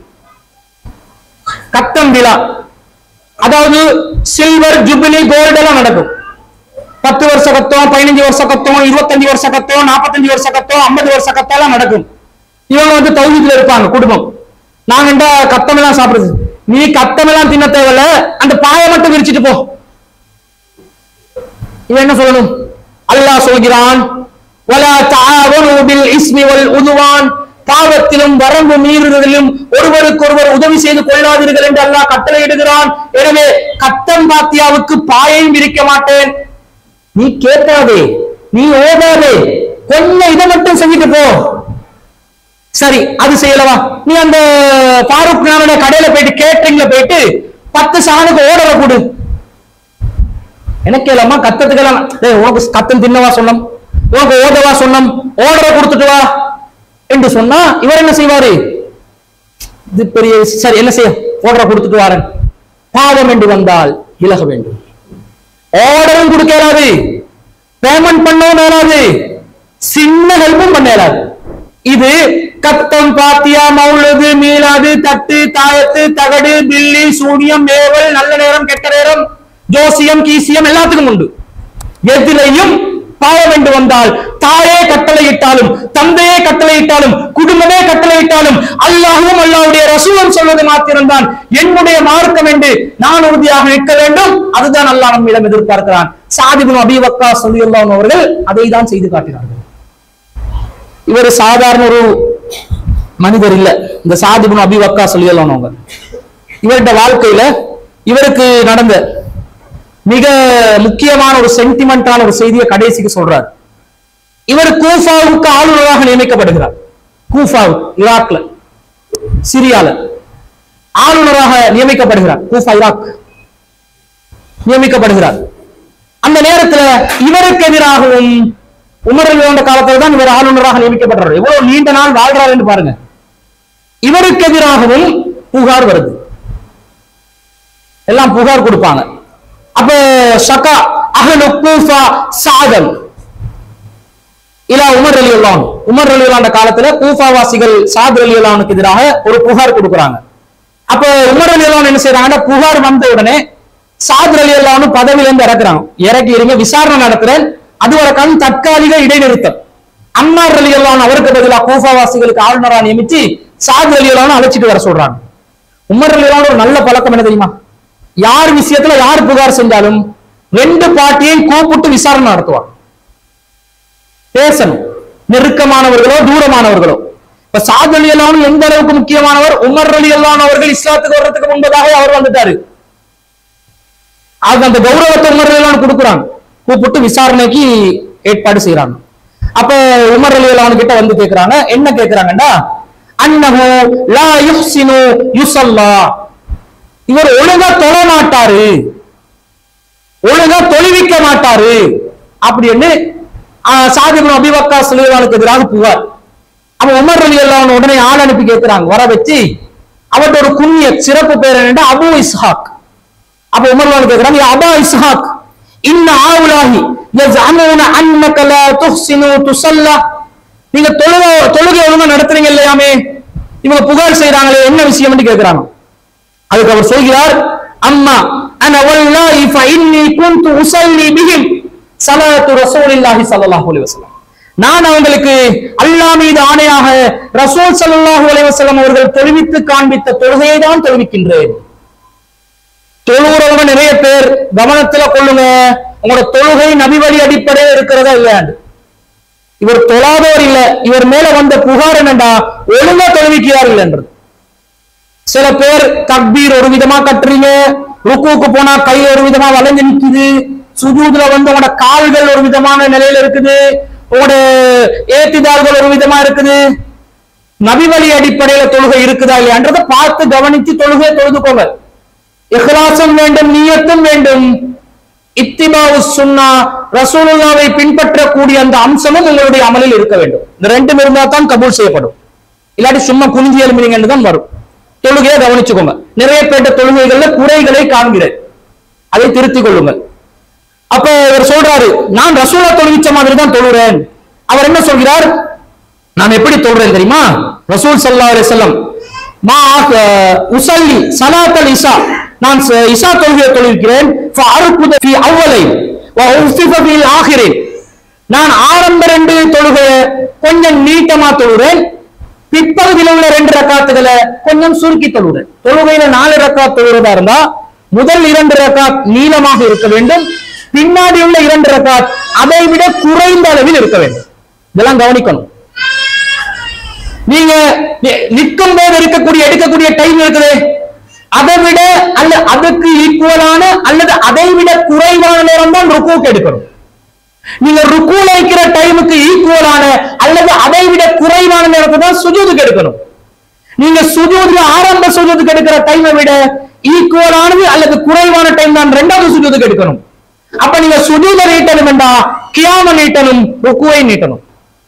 கத்தம் விழா அதாவது சில்வர் ஜூபிலி கோல்டு எல்லாம் நடக்கும் பத்து வருஷ கத்தம் பதினஞ்சு வருஷ கத்தம் இருபத்தஞ்சு வருஷ கத்தம் நாற்பத்தஞ்சு வருஷ கத்தம் ஐம்பது வருஷ கத்தம் எல்லாம் நடக்கும் இவங்க வந்து தௌஹீத்ல இருப்பாங்க குடும்பம் நாங்க இந்த கத்தம் எல்லாம் சாப்பிடுறது நீ கத்தம் எல்லாம் தின்ன தேவையில்ல அந்த பாயை மட்டும் விரிச்சிட்டு போ இவன் என்ன சொல்லணும் அல்லாஹ் சொல்கிறான் வலா தஆவனு பில் இஸ்மி வல் உதுவான் பாவத்திலும் வரம்பு மீறுதலிலும் ஒருவருக்கொருவர் உதவி செய்து கொள்ளாதீர்கள் என்று அல்லாஹ் கட்டளையிடுகிறான் எனவே கத்தம் பாத்தியாவுக்கு பாயையும் விரிக்க மாட்டேன் நீ கேட்காதே நீ ஓதாதே கொஞ்சம் இதை மட்டும் செஞ்சுட்டு போ சரி அது செய்யலவா நீ அந்த ஃபாரூக் நானுடைய கடையில போயிட்டு கேட்டரிங்ல போயிட்டு பத்து சாணுக்கு ஓடல கொடு எனக்கு இல்லாம கத்தத்துக்கெல்லாம் டேய் உனக்கு கத்தம் தின்னவா சொன்னோம் உனக்கு ஓதவா சொன்னோம் ஓடரை கொடுத்துட்டு வா என்று சொன்னா இவர் என்ன செய்வாரு இது பெரிய விஷயம். சரி என்ன செய்ய ஓடரை கொடுத்துட்டு வாரேன் பாவம் என்று வந்தால் விலக வேண்டும் ஆர்டரும் கொடுக்க இயலாது பேமெண்ட் பண்ணவும் இயலாது சின்ன ஹெல்ப்பும் பண்ண இயலாது இது கத்தம் பாத்தியா மௌலுது மீளாது தட்டு தாயத்து தகடு பில்லி சூனியம் மேவல் நல்ல நேரம் கெட்ட நேரம் ஜோசியம் கீசியம் எல்லாத்துக்கும் உண்டு எதிலையும் பாவம் என்று வந்தால் தாயே கட்டளையிட்டாலும் தந்தையே கட்டளையிட்டாலும் குடும்பமே கட்டளையிட்டாலும் அல்லாஹும் அல்லாஹ்வுடைய ரசூலும் சொல்வது மாத்திரம்தான் என்னுடைய மார்க்கம் என்று நான் உறுதியாக நிற்க வேண்டும் அதுதான் அல்லாஹ் நம்மிடம் எதிர்பார்க்கிறான் சாதிபுன் அபி வக்கா சொல்லியுள்ளான் அவர்கள் அதை தான் செய்து காட்டினார்கள் இவர் சாதாரண ஒரு மனிதர் இல்ல இந்த சாதிபுன் அபி வக்கா சொல்லியுள்ளான் அவங்க இவருடைய வாழ்க்கையில இவருக்கு நடந்த மிக முக்கியமான ஒரு சென்டிமெண்டான ஒரு செய்தியை கடைசிக்கு சொல்றார் இவர் கூஃபாவுக்கு ஆளுநராக நியமிக்கப்படுகிறார் கூஃபாவுக்கு ஈராக்ல சிரியால ஆளுநராக நியமிக்கப்படுகிறார் கூஃபா ஈராக் நியமிக்கப்படுகிறார் அந்த நேரத்துல இவருக்கு எதிராகவும் உமர் அலி காலத்துல தான் இவர் ஆளுநராக நியமிக்கப்படுறார் எவ்வளவு நீண்ட நாள் வாழ்றார் என்று பாருங்க இவருக்கு எதிராகவும் புகார் வருது எல்லாம் புகார் கொடுப்பாங்க அப்ப ஷகா அஹ்லு கூஃபா சாதம் இலா உமர் அலி அல்லான் உமர் அலி அல்லான் காலத்துல கூஃபாவாசிகள் சாத் அலி அல்லானுக்கு எதிராக ஒரு புகார் கொடுக்குறாங்க அப்ப உமர் அலி அல்லான் என்ன செய்யறாங்கன்னா புகார் வந்த உடனே சாத் அலி அல்லான்னு பதவியில இருந்து இறக்குறாங்க இறக்கி இருங்க விசாரணை நடத்துறேன் அது வரைக்கும் தற்காலிக இடைநிறுத்தம் அன்னார் அலி அல்லான் அவருக்கு பதிலா கூஃபாவாசிகளுக்கு ஆளுநரா நியமிச்சு சாத் அலி அல்லான்னு அழைச்சிட்டு வர சொல்றாங்க உமர் அலி அல்லான் ஒரு நல்ல பழக்கம் என்ன தெரியுமா யார் விஷயத்துல யார் புகார் செஞ்சாலும் ரெண்டு பார்ட்டியையும் கூப்பிட்டு விசாரணை நடத்துவாங்க பேசணும் நெருக்கமானவர்களோ தூரமானவர்களோ இப்ப சாத் அலி அல்லானும் எந்த அளவுக்கு முக்கியமானவர் உமர் அலி அல்லான் அவர்கள் இஸ்லாத்துக்கு வர்றதுக்கு முன்பதாக அவர் வந்துட்டாரு அது அந்த கௌரவத்தை உமர் அலி அல்லான் கொடுக்குறாங்க கூப்பிட்டு விசாரணைக்கு ஏற்பாடு செய்யறாங்க அப்ப உமர் அலி அல்லான் கிட்ட வந்து கேக்குறாங்க என்ன கேக்குறாங்கன்னா அன்னஹு லா யுஹ்சினு யுஸல்லா இவர் ஒழுங்கா தொழ மாட்டாரு ஒழுங்கா தொழுவிக்க மாட்டாரு அப்படின்னு சாதிபுரம் அபிவக்கா சுலைவானுக்கு எதிராக புகார் அப்ப உமர் அலி அல்லாஹ் உடனே ஆள் அனுப்பி கேட்கிறாங்க வர வச்சு அவர்ட்ட ஒரு குண்ணிய சிறப்பு பேர் என்னன்னா அபு இஸ்ஹாக் அப்ப உமர் அலி கேட்கிறாங்க "யா அபா இஸ்ஹாக் இன்ன ஆவுலாஹி யஸ்அமுன அன்னக லா துஹ்சினு துஸல்லா நீங்க தொழுகை தொழுகை ஒழுங்கா நடத்துறீங்க இல்லையாமே இவங்க புகார் செய்றாங்களே என்ன விஷயம்னு கேட்கிறாங்க அதுக்கு அவர் சொல்கிறார் அம்மா அன வல்லாஹி ஃபஇன்னி குன்து உஸல்லி பிஹிம் ஸலாத்து ரசூலில்லாஹி ஸல்லல்லாஹு அலைஹி வஸல்லம் நான் அவங்களுக்கு அல்லாஹ் மீது ஆணையாக ரசூல் ஸல்லல்லாஹு அலைஹி வஸல்லம் அவர்கள் தொழுவித்து காண்பித்த தொழுகையை தான் தொழுவிக்கின்றேன் தொழுகிறவங்க நிறைய பேர் கவனத்துல கொள்ளுங்க உங்களோட தொழுகை நபி வழி அடிப்படையில் இருக்கிறதா இல்லையாண்டு இவர் தொழாதவர் இல்ல இவர் மேல வந்த புகார் என்னண்டா ஒழுங்கா தொழுவிக்கிறார்கள் என்றது சில பேர் தக்பீர் ஒரு விதமா கட்டுறீங்க ருக்குவுக்கு போனா கை ஒரு விதமா வளைஞ்சு நிக்குது சுஜூதுல வந்து உங்களோட கால்கள் ஒரு விதமான நிலையில இருக்குது உங்களோட ஏத்திதாள்கள் ஒரு விதமா இருக்குது நபி வழி அடிப்படையில தொழுகை இருக்குதா இல்லையான்றதை பார்த்து கவனித்து தொழுகை தொழுதுக்கோங்க இஹ்லாசம் வேண்டும் நியத்தும் வேண்டும் இத்திபாவு சுன்னா ரசூலுல்லாவை பின்பற்றக்கூடிய அந்த அம்சமும் உங்களுடைய அமலில் இருக்க வேண்டும் இந்த ரெண்டும் இருந்தா தான் கபூல் செய்யப்படும் இல்லாட்டி சும்மா குனிஞ்சி எழுமினீங்கன்னு தான் வரும் தொழுகையை கவனிச்சுக்கோங்க நிறைய பேட்ட தொழுகைகள்ல குறைகளை காண்கிறேன் அதை திருத்திக் கொள்ளுங்கள் அப்ப இவர் சொல்றாரு நான் ரசூலா தொழுவிச்ச மாதிரி தான் தொழுறேன் அவர் என்ன சொல்கிறார் நான் எப்படி தொழுறேன் தெரியுமா ரசூல் ஸல்லல்லாஹு அலைஹி வஸல்லம் மா அஹ், உஸல்லி ஸலாத்தல் இஷா நான் ச- இஷா தொழுகையை தொழுகிறேன் ஃபஅர்குத ஃபி அவ்வலை வ உஃபிஃப ஃபில் ஆகிரின் நான் ஆரம்ப ரெண்டு தொழுகையை கொஞ்சம் நீட்டமா தொழுறேன் பிற்பகுதியில் உள்ள ரெண்டு ரக்காத்துகளை கொஞ்சம் சுருக்கி தொழுறேன் தொழுகையில நாலு ரக்காத் தொழுறதா இருந்தா முதல் இரண்டு ரக்காத் நீளமாக இருக்க வேண்டும் பின்னாடி உள்ள இரண்டு ரக்காத் அதை விட குறைந்த அளவில் இருக்க வேண்டும் இதெல்லாம் கவனிக்கணும் நீங்க நி- நிற்கும் போது இருக்கக்கூடிய எடுக்கக்கூடிய டைம் இருக்குது அதை விட அல்ல அதுக்கு ஈக்குவலான அல்லது அதை விட குறைவான நேரம் தான் ருக்குவுக்கு எடுக்கணும் நீங்க ருக்குல வைக்கிற டைமுக்கு ஈக்குவலான அல்லது அதை விட குறைவான நேரத்தை தான் சுஜூதுக்கு எடுக்கணும் நீங்க சுஜூதுல ஆரம்ப சுஜூதுக்கு எடுக்கிற டைமை விட ஈக்குவலானது அல்லது குறைவான டைம் தான் ரெண்டாவது சுஜூதுக்கு எடுக்கணும் அப்ப நீங்க சுஜூத நீட்டணும் என்றா கியாம நீட்டணும் ருக்குவை நீட்டணும்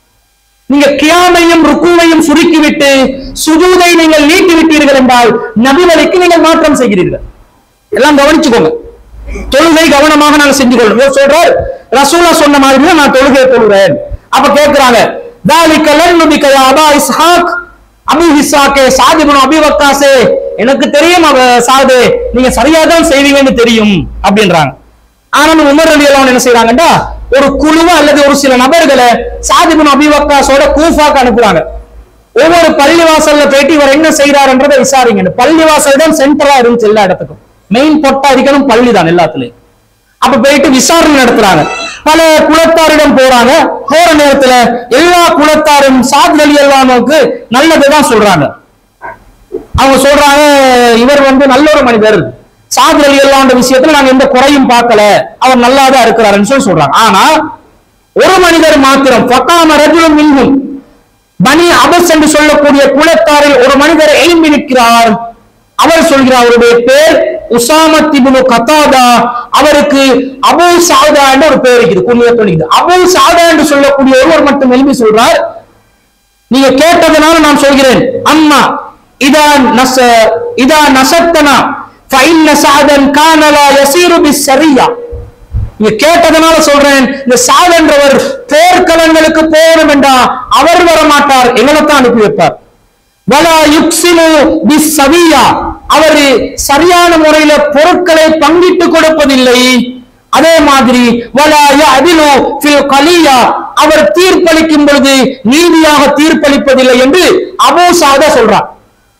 நீங்க கியாமையும் ருக்குவையும் சுருக்கிவிட்டு சுஜூதை நீங்கள் நீட்டி விட்டீர்கள் என்றால் நபிவலைக்கு நீங்கள் மாற்றம் செய்கிறீர்கள் எல்லாம் கவனிச்சுக்கோங்க தொழுகை கவனமாக நாங்க செஞ்சு கொள்ளணும் இவர் சொல்றார் ரசூலா சொன்ன மாதிரி தான் நான் தொழுகையை தொழுகிறேன் அப்ப கேட்கிறாங்க தாலிக்க லன்னுபிக்க யா அபா இஸ்ஹாக் அபு இஸ்ஹாக்கே சாதிபுன் அபி வக்காசே எனக்கு தெரியும் அவ சாது நீங்க சரியா தான் செய்வீங்கன்னு தெரியும் அப்படின்றாங்க ஆனாலும் உமர் அலி அல்லாஹ் என்ன செய்றாங்கடா ஒரு குழுவ அல்லது ஒரு சில நபர்களை சாதிபுன் அபி வக்காஸோட கூஃபாக்கு அனுப்புறாங்க ஒவ்வொரு பள்ளிவாசல்ல போயிட்டு இவர் என்ன செய்யறாருன்றதை விசாரிங்க பள்ளிவாசல் தான் சென்டரா இருந்துச்சு எல்லா இடத்துக்கும் மெயின் பொட்டா இருக்கணும் பள்ளி தான் எல்லாத்துலயும் அப்ப போயிட்டு விசாரணை நடத்துறாங்க பல குலத்தாரிடம் போறாங்க போற நேரத்துல எல்லா குலத்தாரும் சாத் அலி அல்லாமுக்கு நல்லதுதான் சொல்றாங்க அவங்க சொல்றாங்க இவர் வந்து நல்ல ஒரு மனிதர் சாத் அலி அல்லான்ற விஷயத்துல நாங்க எந்த குறையும் பார்க்கல அவர் நல்லாதான் இருக்கிறாருன்னு சொல்லி சொல்றாங்க ஆனா ஒரு மனிதர் மாத்திரம் ஃபக்காம ரஜுலும் மின்ஹும் பனி அபஸ் என்று சொல்லக்கூடிய குலத்தாரில் ஒரு மனிதர் எழும்பி நிற்கிறார் அவர் சொல்கிறார் அவருடைய பேர் உசாமத் இப்னு கத்தாதா அவருக்கு அபு சாதா என்று ஒரு பேர் இருக்குது குன்னியத் இருக்குது அபு சாதா என்று சொல்லக்கூடிய ஒருவர் மட்டும் எழுப்பி சொல்றார் நீங்க கேட்டதனால நான் சொல்கிறேன் அம்மா இதா நச இதா நசத்தனா ஃபைன்ன சாதன் கானலா யசீரு பிஸ்ஸரியா நீங்க கேட்டதனால சொல்றேன் இந்த சாதன்றவர் போர்க்களங்களுக்கு போகணும் என்றா அவர் வர மாட்டார் எங்களைத்தான் அனுப்பி வைப்பார் வலா யுக்சினு பிஸ்ஸவியா அவர் சரியான முறையில பொருட்களை பங்கிட்டு கொடுப்பதில்லை அதே மாதிரி வலா யஅதிலு ஃபில் கலியா அவர் தீர்ப்பளிக்கும் பொழுது நீதியாக தீர்ப்பளிப்பதில்லை என்று அபூ சாதா சொல்றார்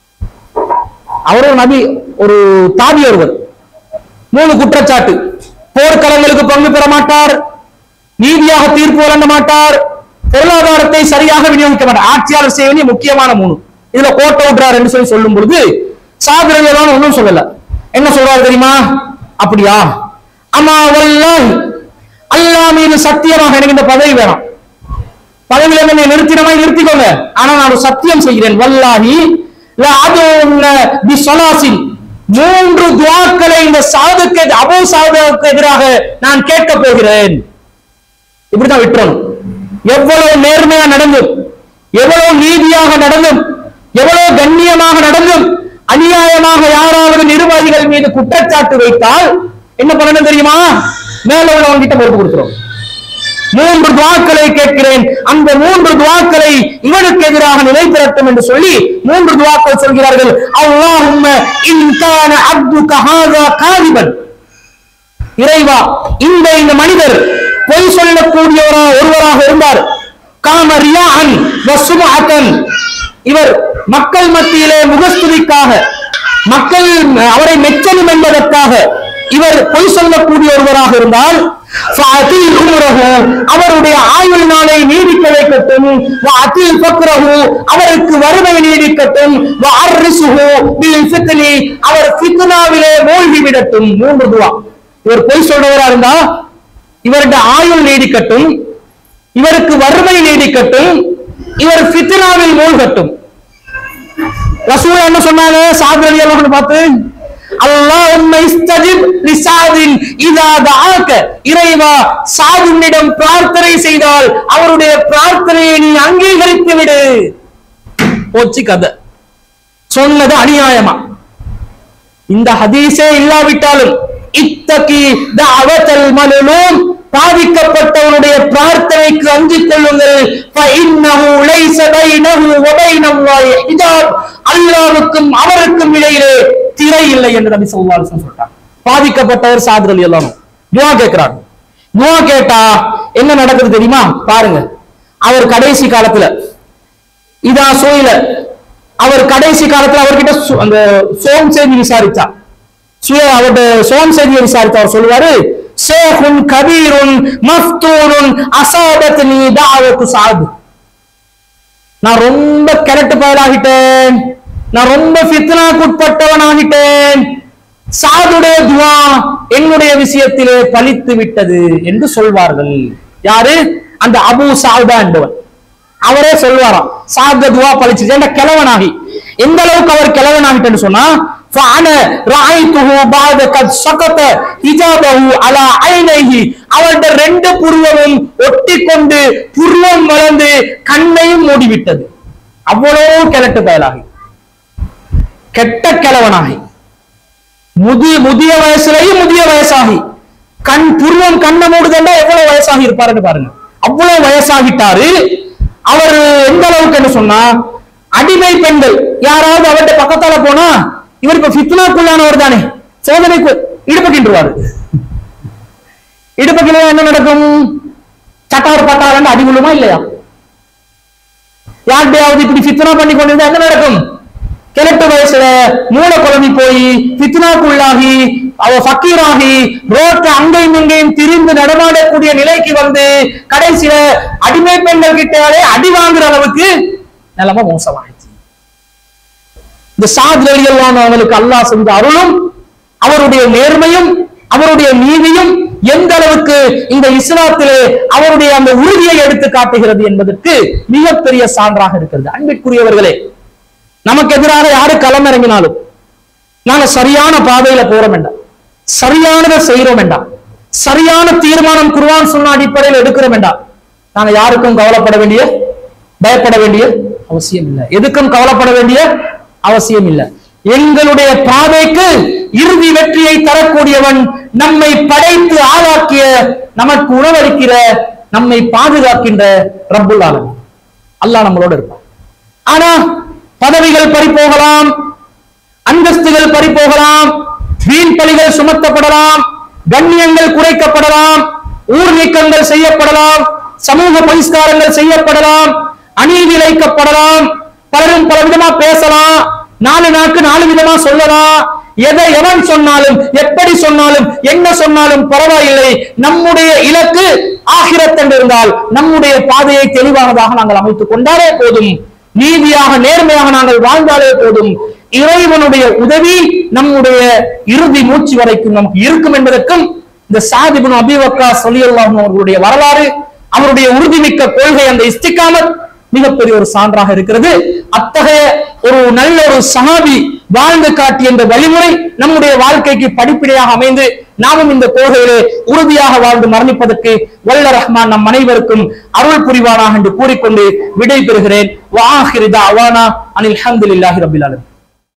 அவர் ஒரு நபி ஒரு தாபி ஒருவர் மூணு குற்றச்சாட்டு போர்க்களங்களுக்கு பங்கு பெற மாட்டார் நீதியாக தீர்ப்பு வழங்க மாட்டார் பொருளாதாரத்தை சரியாக விநியோகிக்க மாட்டார் ஆட்சியாளர் செய்ய வேண்டிய முக்கியமான மூணு இதுல கோட்டை விட்டுறார் என்று சொல்லி சொல்லும் பொழுது சாதனைதான் ஒன்றும் சொல்லல என்ன சொல்றாரு தெரியுமா அப்படியா அம்மா வல்லாஹ் அல்லாஹ் மீது சத்தியமாக எனக்கு இந்த பதவி வேணாம் பதவியில என்னை நிறுத்தினமா நிறுத்திக்கோங்க ஆனா நான் ஒரு சத்தியம் செய்கிறேன் வல்லாஹி லா அதுன்ன பி சொலாசின் மூன்று துவாக்களை இந்த சாதுக்கு அபு சாதுக்கு எதிராக நான் கேட்க போகிறேன் இப்படிதான் விட்டுறணும் எவ்வளவு நேர்மையா நடந்தும் எவ்வளவு நீதியாக நடந்தும் எவ்வளவு கண்ணியமாக நடந்தும் அநியாயமாக யாராவது நிர்வாகிகள் மீது குற்றச்சாட்டு வைத்தால் என்ன பண்ணணும் தெரியுமா மேல உள்ளவங்க கிட்ட பொறுப்பு கொடுக்கிறோம் மூன்று துவாக்களை கேட்கிறேன் அந்த மூன்று துவாக்களை இவனுக்கு எதிராக நிலை பெறட்டும் என்று சொல்லி மூன்று துவாக்கள் சொல்கிறார்கள் அல்லாஹும்ம இன் கான அப்துக ஹாதா காதிபன் இறைவா இந்த இந்த மனிதர் பொய் சொல்லக்கூடியவரா ஒருவராக இருந்தார் காம ரியான் வசுமஅத்தன் இவர் மக்கள் மத்தியிலே முகஸ்துதிக்காக மக்கள் அவரை மெச்சனும் என்பதற்காக இவர் பொய் சொல்லக்கூடிய ஒருவராக இருந்தால் فَأَتِيلْ عُمْرَهُ அவருடைய ஆயுள் நாளை நீடிக்க வைக்கட்டும் وَأَتِيلْ فَقْرَهُ அவருக்கு வறுமை நீடிக்கட்டும் وَأَرِّسُهُ بِالْفِتْنِ அவர் ஃபித்னாவிலே மூழ்கி விடட்டும் மூன்று துவா இவர் பொய் சொல்றவரா இருந்தா இவருடைய ஆயுள் நீடிக்கட்டும் இவருக்கு வறுமை நீடிக்கட்டும் இவர் ஃபித்னாவில் மூழ்கட்டும் ரசூல் என்ன சொன்னாங்க சாத் அலி அல்லாஹ்னு பார்த்து அல்லாஹும்ம இஸ்தஜிப் லிசாதின் இதா தஆக இறைவா சாதுனிடம் பிரார்த்தனை செய்தால் அவருடைய பிரார்த்தனையை நீ அங்கீகரித்து விடு போச்சு கதை சொன்னது அநியாயமா இந்த ஹதீஸே இல்லாவிட்டாலும் இத்தகி தஅவத்தல் மலுலூம் பாதிக்கப்பட்டவனுடைய பிரார்த்தனைக்கு அஞ்சிக் கொள்ளுங்கள் فإنه ليس بينه وبين الله حجاب அல்லாஹ்வுக்கும் அவருக்கும் இடையிலே திரை இல்லை என்று நபி ஸல்லல்லாஹு அலைஹி வஸல்லம் சொல்றாங்க பாதிக்கப்பட்டவர் சாத் ரலியல்லாஹு துஆ கேக்குறாங்க துஆ கேட்டா என்ன நடக்குது தெரியுமா பாருங்க அவர் கடைசி காலத்துல இதா சோயில அவர் கடைசி காலத்துல அவர்கிட்ட சு- அந்த சோம் செய்தி விசாரிச்சா சுய அவருடைய சோம் செய்தியை விசாரித்து அவர் சொல்லுவாரு ஷேகுன் கபீருன் மஃப்தூனுன் அசாபத் நீ தாவத்து சாது நான் ரொம்ப கிழட்டு பயலாகிட்டேன் நான் ரொம்ப ஃபித்னாக்குட்பட்டவன் ஆகிட்டேன் சாதுடைய துவா என்னுடைய விஷயத்திலே பலித்து விட்டது என்று சொல்வார்கள் யாரு அந்த அபு சாவுதா என்பவன் அவரே சொல்வாராம் சாத துவா பழிச்சு என்ற கிழவனாகி எந்த அளவுக்கு அவர் கிழவனாகிட்டேன்னு சொன்னா فأنا رأيته بعد قد سقط حجابه على عينيه அவருடைய ரெண்டு புருவமும் ஒட்டிக்கொண்டு புருவம் வளர்ந்து கண்ணையும் மூடிவிட்டது அவ்வளவு கிழட்டு பயலாகி கெட்ட கிழவனாகி முதிய முதிய வயசுலயும் முதிய வயசாகி கண் புருவம் கண்ணை மூடுதண்டா எவ்வளவு வயசாகி இருப்பாருன்னு பாருங்க அவ்வளவு வயசாகிட்டாரு அவர் எந்த அளவுக்கு என்ன சொன்னா அடிமை பெண்கள் யாராவது அவர்கிட்ட பக்கத்தால போனா இவர் இப்ப ஃபித்னாக்குள்ளானவர் தானே சோதனைக்கு இடுப்பக்கின்றுவாரு இடுப்பக்கில என்ன நடக்கும் சட்டார் பட்டார் அடி விழுமா இல்லையா யார்கிட்டயாவது இப்படி ஃபித்னா பண்ணி கொண்டிருந்தா என்ன நடக்கும் கிழட்டு வயசுல மூளை குழம்பி போய் ஃபித்னாக்குள்ளாகி அவ ஃபக்கீராகி ரோட்ல அங்கேயும் இங்கேயும் திரிந்து நடமாடக்கூடிய நிலைக்கு வந்து கடைசியில அடிமை பெண்கள் கிட்டாலே அடி வாங்குற அளவுக்கு நிலைமை மோசமாயிடுச்சு இந்த சாத் ரலியல்லாஹு அவங்களுக்கு அல்லாஹ் செஞ்ச அருளும் அவருடைய நேர்மையும் அவருடைய நீதியும் எந்த அளவுக்கு இந்த இஸ்லாத்திலே அவருடைய அந்த உறுதியை எடுத்து காட்டுகிறது என்பதற்கு மிகப்பெரிய சான்றாக இருக்கிறது அன்பிற்குரியவர்களே நமக்கு எதிராக யாரு களமிறங்கினாலும் நாங்க சரியான பாதையில போறோம் வேண்டாம் சரியானதை செய்யறோம் வேண்டாம் சரியான தீர்மானம் குர்ஆன் சொன்ன அடிப்படையில் எடுக்கிறோம் வேண்டாம் நாங்க யாருக்கும் கவலைப்பட வேண்டிய பயப்பட வேண்டிய அவசியம் இல்லை எதுக்கும் கவலைப்பட வேண்டிய அவசியம் இல்லை எங்களுடைய பாதைக்கு இறுதி வெற்றியை தரக்கூடியவன் நம்மை படைத்து ஆளாக்கிய நமக்கு உணவளிக்கிற நம்மை பாதுகாக்கின்ற ரப்புல் ஆலமீன் அல்லாஹ் நம்மளோட இருப்பான் ஆனா பதவிகள் பறிபோகலாம் அந்தஸ்துகள் பறிபோகலாம் வீண் பழிகள் சுமத்தப்படலாம் கண்ணியங்கள் குறைக்கப்படலாம் ஊர் நீக்கங்கள் செய்யப்படலாம் சமூக பரிஷ்காரங்கள் செய்யப்படலாம் அநீதி இழைக்கப்படலாம் பலரும் பல விதமா பேசலாம் நாலு நாக்கு நாலு விதமா சொல்லலாம் எதை எவன் சொன்னாலும் எப்படி சொன்னாலும் என்ன சொன்னாலும் பரவாயில்லை நம்முடைய இலக்கு ஆகிரத் என்று இருந்தால் நம்முடைய பாதையை தெளிவானதாக நாங்கள் அமைத்துக் கொண்டாலே போதும் நீதியாக நேர்மையாக நாங்கள் வாழ்ந்தாலே போதும் இறைவனுடைய உதவி நம்முடைய இறுதி மூச்சு வரைக்கும் நமக்கு இருக்கும் என்பதற்கும் இந்த சாதிபுன் அபிவக்கா சொல்லியல்லாஹும் அவர்களுடைய வரலாறு அவருடைய உறுதிமிக்க கொள்கை அந்த இஸ்திகாமத் மிகப்பெரிய ஒரு சான்றாக இருக்கிறது அத்தகைய ஒரு நல்ல ஒரு சஹாபி வாழ்ந்து காட்டிய இந்த வழிமுறை நம்முடைய வாழ்க்கைக்கு படிப்பினையாக அமைந்து நாமும் இந்த கொள்கையிலே உறுதியாக வாழ்ந்து மரணிப்பதற்கு வல்ல ரஹ்மான் நம் அனைவருக்கும் அருள் புரிவானாக என்று கூறிக்கொண்டு விடை பெறுகிறேன் வாஹிரிதா அவானா அனில் அல்ஹம்துலில்லாஹி ரபில் ஆலமீன்